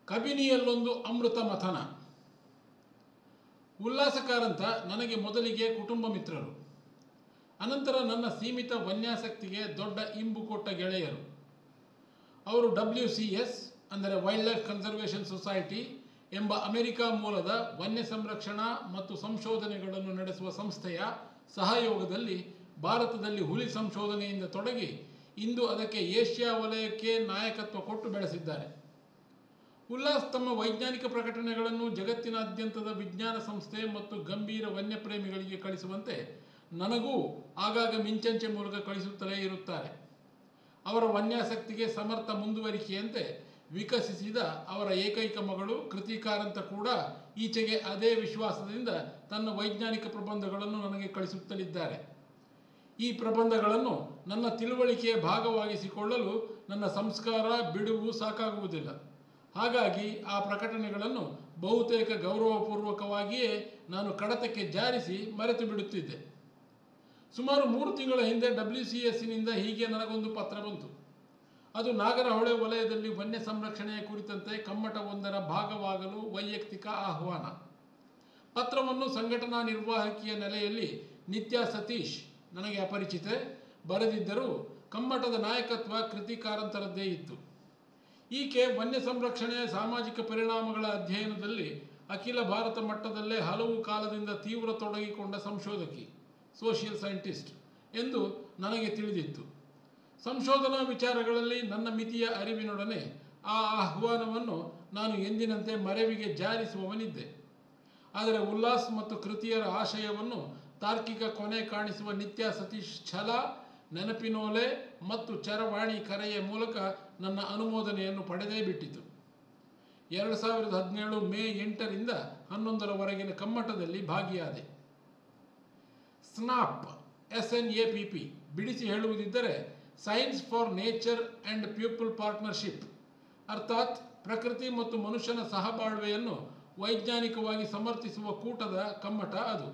ಕಬಿನಿಯಲ್ಲೊಂದು ಅಮೃತ ಮಥನ ಉಲ್ಲಾಸಕಾರಂತ ನನಗೆ ಮೊದಲಿಗೆ ಕುಟುಂಬ ಮಿತ್ರರು ಅನಂತರ ನನ್ನ ಸೀಮಿತ ವನ್ಯಾಸಕ್ತಿಗೆ ದೊಡ್ಡ ಇಂಬು ಕೊಟ್ಟ ಗೆಳೆಯರು ಅವರು ಡಬ್ಲ್ಯೂ ಸಿ ಎಸ್ ಅಂದರೆ ವೈಲ್ಡ್ ಲೈಫ್ ಕನ್ಸರ್ವೇಷನ್ ಸೊಸೈಟಿ ಎಂಬ ಅಮೆರಿಕ ಮೂಲದ ವನ್ಯ ಸಂರಕ್ಷಣಾ ಮತ್ತು ಸಂಶೋಧನೆಗಳನ್ನು ನಡೆಸುವ ಸಂಸ್ಥೆಯ ಸಹಯೋಗದಲ್ಲಿ ಭಾರತದಲ್ಲಿ ಹುಲಿ ಸಂಶೋಧನೆಯಿಂದ ತೊಡಗಿ ಇಂದು ಅದಕ್ಕೆ ಏಷ್ಯಾ ವಲಯಕ್ಕೆ ನಾಯಕತ್ವ ಕೊಟ್ಟು ಬೆಳೆಸಿದ್ದಾರೆ ಉಲ್ಲಾಸ್ ತಮ್ಮ ವೈಜ್ಞಾನಿಕ ಪ್ರಕಟಣೆಗಳನ್ನು ಜಗತ್ತಿನಾದ್ಯಂತದ ವಿಜ್ಞಾನ ಸಂಸ್ಥೆ ಮತ್ತು ಗಂಭೀರ ವನ್ಯಪ್ರೇಮಿಗಳಿಗೆ ಕಳಿಸುವಂತೆ ನನಗೂ ಆಗಾಗ ಮಿಂಚಂಚೆ ಮೂಲಕ ಕಳಿಸುತ್ತಲೇ ಇರುತ್ತಾರೆ ಅವರ ವನ್ಯಾಸಕ್ತಿಗೆ ಸಮರ್ಥ ಮುಂದುವರಿಕೆಯಂತೆ ವಿಕಸಿಸಿದ ಅವರ ಏಕೈಕ ಮಗಳು ಕೃತಿಕಾರಂತ ಕೂಡ ಈಚೆಗೆ ಅದೇ ವಿಶ್ವಾಸದಿಂದ ತನ್ನ ವೈಜ್ಞಾನಿಕ ಪ್ರಬಂಧಗಳನ್ನು ನನಗೆ ಕಳಿಸುತ್ತಲಿದ್ದಾರೆ ಈ ಪ್ರಬಂಧಗಳನ್ನು ನನ್ನ ತಿಳುವಳಿಕೆಯ ಭಾಗವಾಗಿಸಿಕೊಳ್ಳಲು ನನ್ನ ಸಂಸ್ಕಾರ ಬಿಡುವು ಸಾಕಾಗುವುದಿಲ್ಲ ಹಾಗಾಗಿ ಆ ಪ್ರಕಟಣೆಗಳನ್ನು ಬಹುತೇಕ ಗೌರವಪೂರ್ವಕವಾಗಿಯೇ ನಾನು ಕಡತಕ್ಕೆ ಜಾರಿಸಿ ಮರೆತು ಬಿಡುತ್ತಿದ್ದೆ ಸುಮಾರು ಮೂರು ತಿಂಗಳ ಹಿಂದೆ ಡಬ್ಲ್ಯೂ ಸಿ ಎಸ್ಸಿನಿಂದ ಹೀಗೆ ನನಗೊಂದು ಪತ್ರ ಬಂತು ಅದು ನಾಗರಹೊಳೆ ವಲಯದಲ್ಲಿ ವನ್ಯ ಸಂರಕ್ಷಣೆಯ ಕುರಿತಂತೆ ಕಮ್ಮಟವೊಂದರ ಭಾಗವಾಗಲು ವೈಯಕ್ತಿಕ ಆಹ್ವಾನ ಪತ್ರವನ್ನು ಸಂಘಟನಾ ನಿರ್ವಾಹಕಿಯ ನೆಲೆಯಲ್ಲಿ ನಿತ್ಯ ಸತೀಶ್ ನನಗೆ ಅಪರಿಚಿತೆ ಬರೆದಿದ್ದರೂ ಕಮ್ಮಟದ ನಾಯಕತ್ವ ಕೃತಿಕಾರಂತರದ್ದೇ ಇತ್ತು ಈಕೆ ವನ್ಯ ಸಂರಕ್ಷಣೆಯ ಸಾಮಾಜಿಕ ಪರಿಣಾಮಗಳ ಅಧ್ಯಯನದಲ್ಲಿ ಅಖಿಲ ಭಾರತ ಮಟ್ಟದಲ್ಲೇ ಹಲವು ಕಾಲದಿಂದ ತೀವ್ರ ತೊಡಗಿಕೊಂಡ ಸಂಶೋಧಕಿ ಸೋಷಿಯಲ್ ಸೈಂಟಿಸ್ಟ್ ಎಂದು ನನಗೆ ತಿಳಿದಿತ್ತು ಸಂಶೋಧನಾ ವಿಚಾರಗಳಲ್ಲಿ ನನ್ನ ಮಿತಿಯ ಅರಿವಿನೊಡನೆ ಆ ಆಹ್ವಾನವನ್ನು ನಾನು ಎಂದಿನಂತೆ ಮರೆವಿಗೆ ಜಾರಿಸುವವನಿದ್ದೆ ಆದರೆ ಉಲ್ಲಾಸ್ ಮತ್ತು ಕೃತಿಯರ ಆಶಯವನ್ನು ತಾರ್ಕಿಕ ಕೊನೆ ಕಾಣಿಸುವ ನಿತ್ಯ ಸತೀಶ್ ಛಲ ನೆನಪಿನೋಲೆ ಮತ್ತು ಚರವಾಣಿ ಕರೆಯ ಮೂಲಕ ನನ್ನ ಅನುಮೋದನೆಯನ್ನು ಪಡೆದೇ ಬಿಟ್ಟಿತು ಎರಡು ಸಾವಿರದ ಹದಿನೇಳು ಮೇ ಎಂಟರಿಂದ ಹನ್ನೊಂದರವರೆಗಿನ ಕಮ್ಮಟದಲ್ಲಿ ಭಾಗಿಯಾದೆ snap S N A P P ಬಿಡಿಸಿ ಹೇಳುವುದಿದ್ದರೆ science for nature and people partnership ಅರ್ಥಾತ್ ಪ್ರಕೃತಿ ಮತ್ತು ಮನುಷ್ಯನ ಸಹಬಾಳ್ವೆಯನ್ನು ವೈಜ್ಞಾನಿಕವಾಗಿ ಸಮರ್ಥಿಸುವ ಕೂಟದ ಕಮ್ಮಟ ಅದು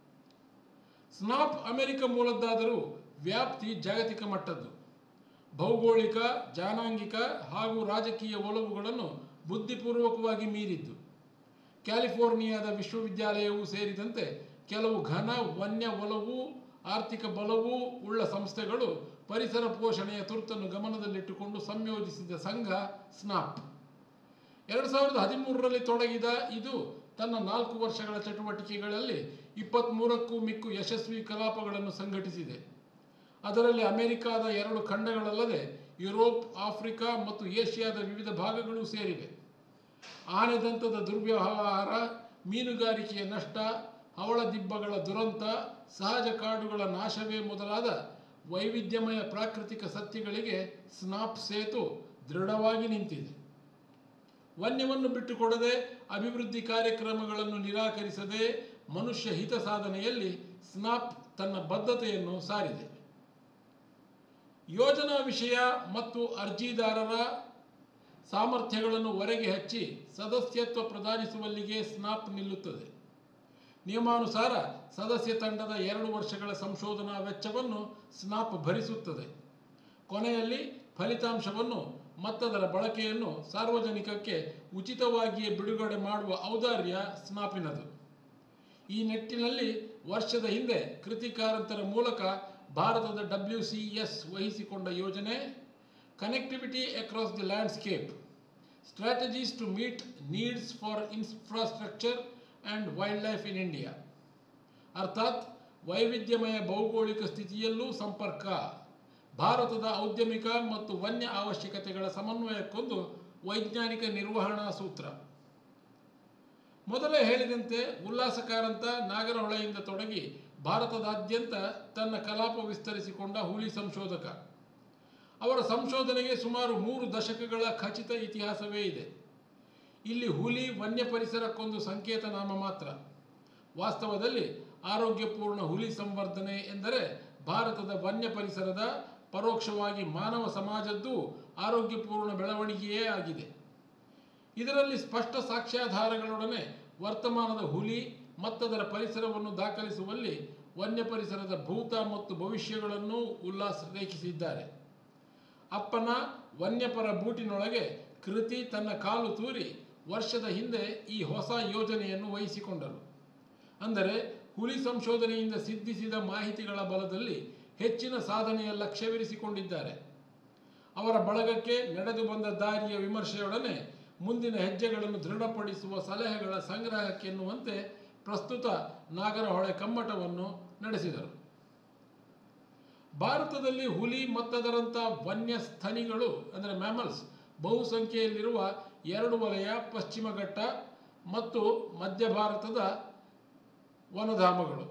ಸ್ನಾಪ್ ಅಮೆರಿಕ ಮೂಲದ್ದಾದರೂ ವ್ಯಾಪ್ತಿ ಜಾಗತಿಕ ಮಟ್ಟದ್ದು ಭೌಗೋಳಿಕ ಜಾನಾಂಗಿಕ ಹಾಗೂ ರಾಜಕೀಯ ಒಲವುಗಳನ್ನು ಬುದ್ಧಿಪೂರ್ವಕವಾಗಿ ಮೀರಿದ್ದು ಕ್ಯಾಲಿಫೋರ್ನಿಯಾದ ವಿಶ್ವವಿದ್ಯಾಲಯವೂ ಸೇರಿದಂತೆ ಕೆಲವು ಘನ ವನ್ಯ ಒಲವು ಆರ್ಥಿಕ ಬಲವೂ ಉಳ್ಳ ಸಂಸ್ಥೆಗಳು ಪರಿಸರ ಪೋಷಣೆಯ ತುರ್ತನ್ನು ಗಮನದಲ್ಲಿಟ್ಟುಕೊಂಡು ಸಂಯೋಜಿಸಿದ ಸಂಘ ಸ್ನಾಪ್ ಎರಡು ಸಾವಿರದ ಹದಿಮೂರರಲ್ಲಿ ತೊಡಗಿದ ಇದು ತನ್ನ ನಾಲ್ಕು ವರ್ಷಗಳ ಚಟುವಟಿಕೆಗಳಲ್ಲಿ ಇಪ್ಪತ್ತ್ಮೂರಕ್ಕೂ ಮಿಕ್ಕು ಯಶಸ್ವಿ ಕಲಾಪಗಳನ್ನು ಸಂಘಟಿಸಿದೆ ಅದರಲ್ಲಿ ಅಮೆರಿಕಾದ ಎರಡು ಖಂಡಗಳಲ್ಲದೆ ಯುರೋಪ್ ಆಫ್ರಿಕಾ ಮತ್ತು ಏಷ್ಯಾದ ವಿವಿಧ ಭಾಗಗಳೂ ಸೇರಿವೆ ಆನೆದಂತದ ದುರ್ವ್ಯವಹಾರ ಮೀನುಗಾರಿಕೆಯ ನಷ್ಟ ಹವಳದಿಬ್ಬಗಳ ದುರಂತ ಸಹಜ ಕಾಡುಗಳ ನಾಶವೇ ಮೊದಲಾದ ವೈವಿಧ್ಯಮಯ ಪ್ರಾಕೃತಿಕ ಸತ್ಯಗಳಿಗೆ ಸ್ನಾಪ್ ಸೇತು ದೃಢವಾಗಿ ನಿಂತಿದೆ ವನ್ಯವನ್ನು ಬಿಟ್ಟುಕೊಡದೆ ಅಭಿವೃದ್ಧಿ ಕಾರ್ಯಕ್ರಮಗಳನ್ನು ನಿರಾಕರಿಸದೆ ಮನುಷ್ಯ ಹಿತ ಸಾಧನೆಯಲ್ಲಿ ಸ್ನಾಪ್ ತನ್ನ ಬದ್ಧತೆಯನ್ನು ಸಾರಿದೆ ಯೋಜನಾ ವಿಷಯ ಮತ್ತು ಅರ್ಜಿದಾರರ ಸಾಮರ್ಥ್ಯಗಳನ್ನು ಹೊರಗೆ ಹಚ್ಚಿ ಸದಸ್ಯತ್ವ ಪ್ರದಾನಿಸುವಲ್ಲಿಗೆ ಸ್ನಾಪ್ ನಿಲ್ಲುತ್ತದೆ ನಿಯಮಾನುಸಾರ ಸದಸ್ಯ ತಂಡದ ಎರಡು ವರ್ಷಗಳ ಸಂಶೋಧನಾ ವೆಚ್ಚವನ್ನು ಸ್ನಾಪ್ ಭರಿಸುತ್ತದೆ ಕೊನೆಯಲ್ಲಿ ಫಲಿತಾಂಶವನ್ನು ಮತ್ತದರ ಬಳಕೆಯನ್ನು ಸಾರ್ವಜನಿಕಕ್ಕೆ ಉಚಿತವಾಗಿಯೇ ಬಿಡುಗಡೆ ಮಾಡುವ ಔದಾರ್ಯ ಸ್ನಾಪಿನದು ಈ ನಿಟ್ಟಿನಲ್ಲಿ ವರ್ಷದ ಹಿಂದೆ ಕೃತಿಕಾರಂತರ ಮೂಲಕ ಭಾರತದ ಡಬ್ಲ್ಯೂ ಸಿ ಎಸ್ ವಹಿಸಿಕೊಂಡ ಯೋಜನೆ connectivity across the landscape strategies to meet needs for infrastructure and wildlife in India ಅರ್ಥಾತ್ ವೈವಿಧ್ಯಮಯ ಭೌಗೋಳಿಕ ಸ್ಥಿತಿಯಲ್ಲೂ ಸಂಪರ್ಕ ಭಾರತದ ಔದ್ಯಮಿಕ ಮತ್ತು ವನ್ಯ ಅವಶ್ಯಕತೆಗಳ ಸಮನ್ವಯಕ್ಕೊಂದು ವೈಜ್ಞಾನಿಕ ನಿರ್ವಹಣಾ ಸೂತ್ರ ಮೊದಲೇ ಹೇಳಿದಂತೆ ಉಲ್ಲಾಸಕಾರಂತ ನಾಗರಹೊಳೆಯಿಂದ ತೊಡಗಿ ಭಾರತದಾದ್ಯಂತ ತನ್ನ ಕಲಾಪ ವಿಸ್ತರಿಸಿಕೊಂಡ ಹುಲಿ ಸಂಶೋಧಕ ಅವರ ಸಂಶೋಧನೆಗೆ ಸುಮಾರು ಮೂರು ದಶಕಗಳ ಖಚಿತ ಇತಿಹಾಸವೇ ಇದೆ ಇಲ್ಲಿ ಹುಲಿ ವನ್ಯ ಪರಿಸರಕ್ಕೊಂದು ಸಂಕೇತ ನಾಮ ಮಾತ್ರ ವಾಸ್ತವದಲ್ಲಿ ಆರೋಗ್ಯಪೂರ್ಣ ಹುಲಿ ಸಂವರ್ಧನೆ ಎಂದರೆ ಭಾರತದ ವನ್ಯ ಪರಿಸರದ ಪರೋಕ್ಷವಾಗಿ ಮಾನವ ಸಮಾಜದ್ದು ಆರೋಗ್ಯಪೂರ್ಣ ಬೆಳವಣಿಗೆಯೇ ಆಗಿದೆ ಇದರಲ್ಲಿ ಸ್ಪಷ್ಟ ಸಾಕ್ಷ್ಯಾಧಾರಗಳೊಡನೆ ವರ್ತಮಾನದ ಹುಲಿ ಮತ್ತದರ ಪರಿಸರವನ್ನು ದಾಖಲಿಸುವಲ್ಲಿ ವನ್ಯ ಪರಿಸರದ ಭೂತ ಮತ್ತು ಭವಿಷ್ಯಗಳನ್ನು ಉಲ್ಲಾಸ ರೇಖಿಸಿದ್ದಾರೆ ಅಪ್ಪನ ವನ್ಯಪರ ಬೂಟಿನೊಳಗೆ ಕೃತಿ ತನ್ನ ಕಾಲು ತೂರಿ ವರ್ಷದ ಹಿಂದೆ ಈ ಹೊಸ ಯೋಜನೆಯನ್ನು ವಹಿಸಿಕೊಂಡರು ಅಂದರೆ ಹುಲಿ ಸಂಶೋಧನೆಯಿಂದ ಸಿದ್ಧಿಸಿದ ಮಾಹಿತಿಗಳ ಬಲದಲ್ಲಿ ಹೆಚ್ಚಿನ ಸಾಧನೆಯ ಲಕ್ಷ್ಯವಿರಿಸಿಕೊಂಡಿದ್ದಾರೆ ಅವರ ಬಳಗಕ್ಕೆ ನಡೆದು ಬಂದ ದಾರಿಯ ವಿಮರ್ಶೆಯೊಡನೆ ಮುಂದಿನ ಹೆಜ್ಜೆಗಳನ್ನು ದೃಢಪಡಿಸುವ ಸಲಹೆಗಳ ಸಂಗ್ರಹಕ್ಕೆನ್ನುವಂತೆ ಪ್ರಸ್ತುತ ನಾಗರಹೊಳೆ ಕಮ್ಮಟವನ್ನು ನಡೆಸಿದರು ಭಾರತದಲ್ಲಿ ಹುಲಿ ಮತ್ತದರಂಥ ವನ್ಯ ಸ್ತನಿಗಳು ಅಂದರೆ ಮ್ಯಾಮಲ್ಸ್ ಬಹುಸಂಖ್ಯೆಯಲ್ಲಿರುವ ಎರಡು ವಲಯ ಪಶ್ಚಿಮ ಘಟ್ಟ ಮತ್ತು ಮಧ್ಯ ಭಾರತದ ವನಧಾಮಗಳು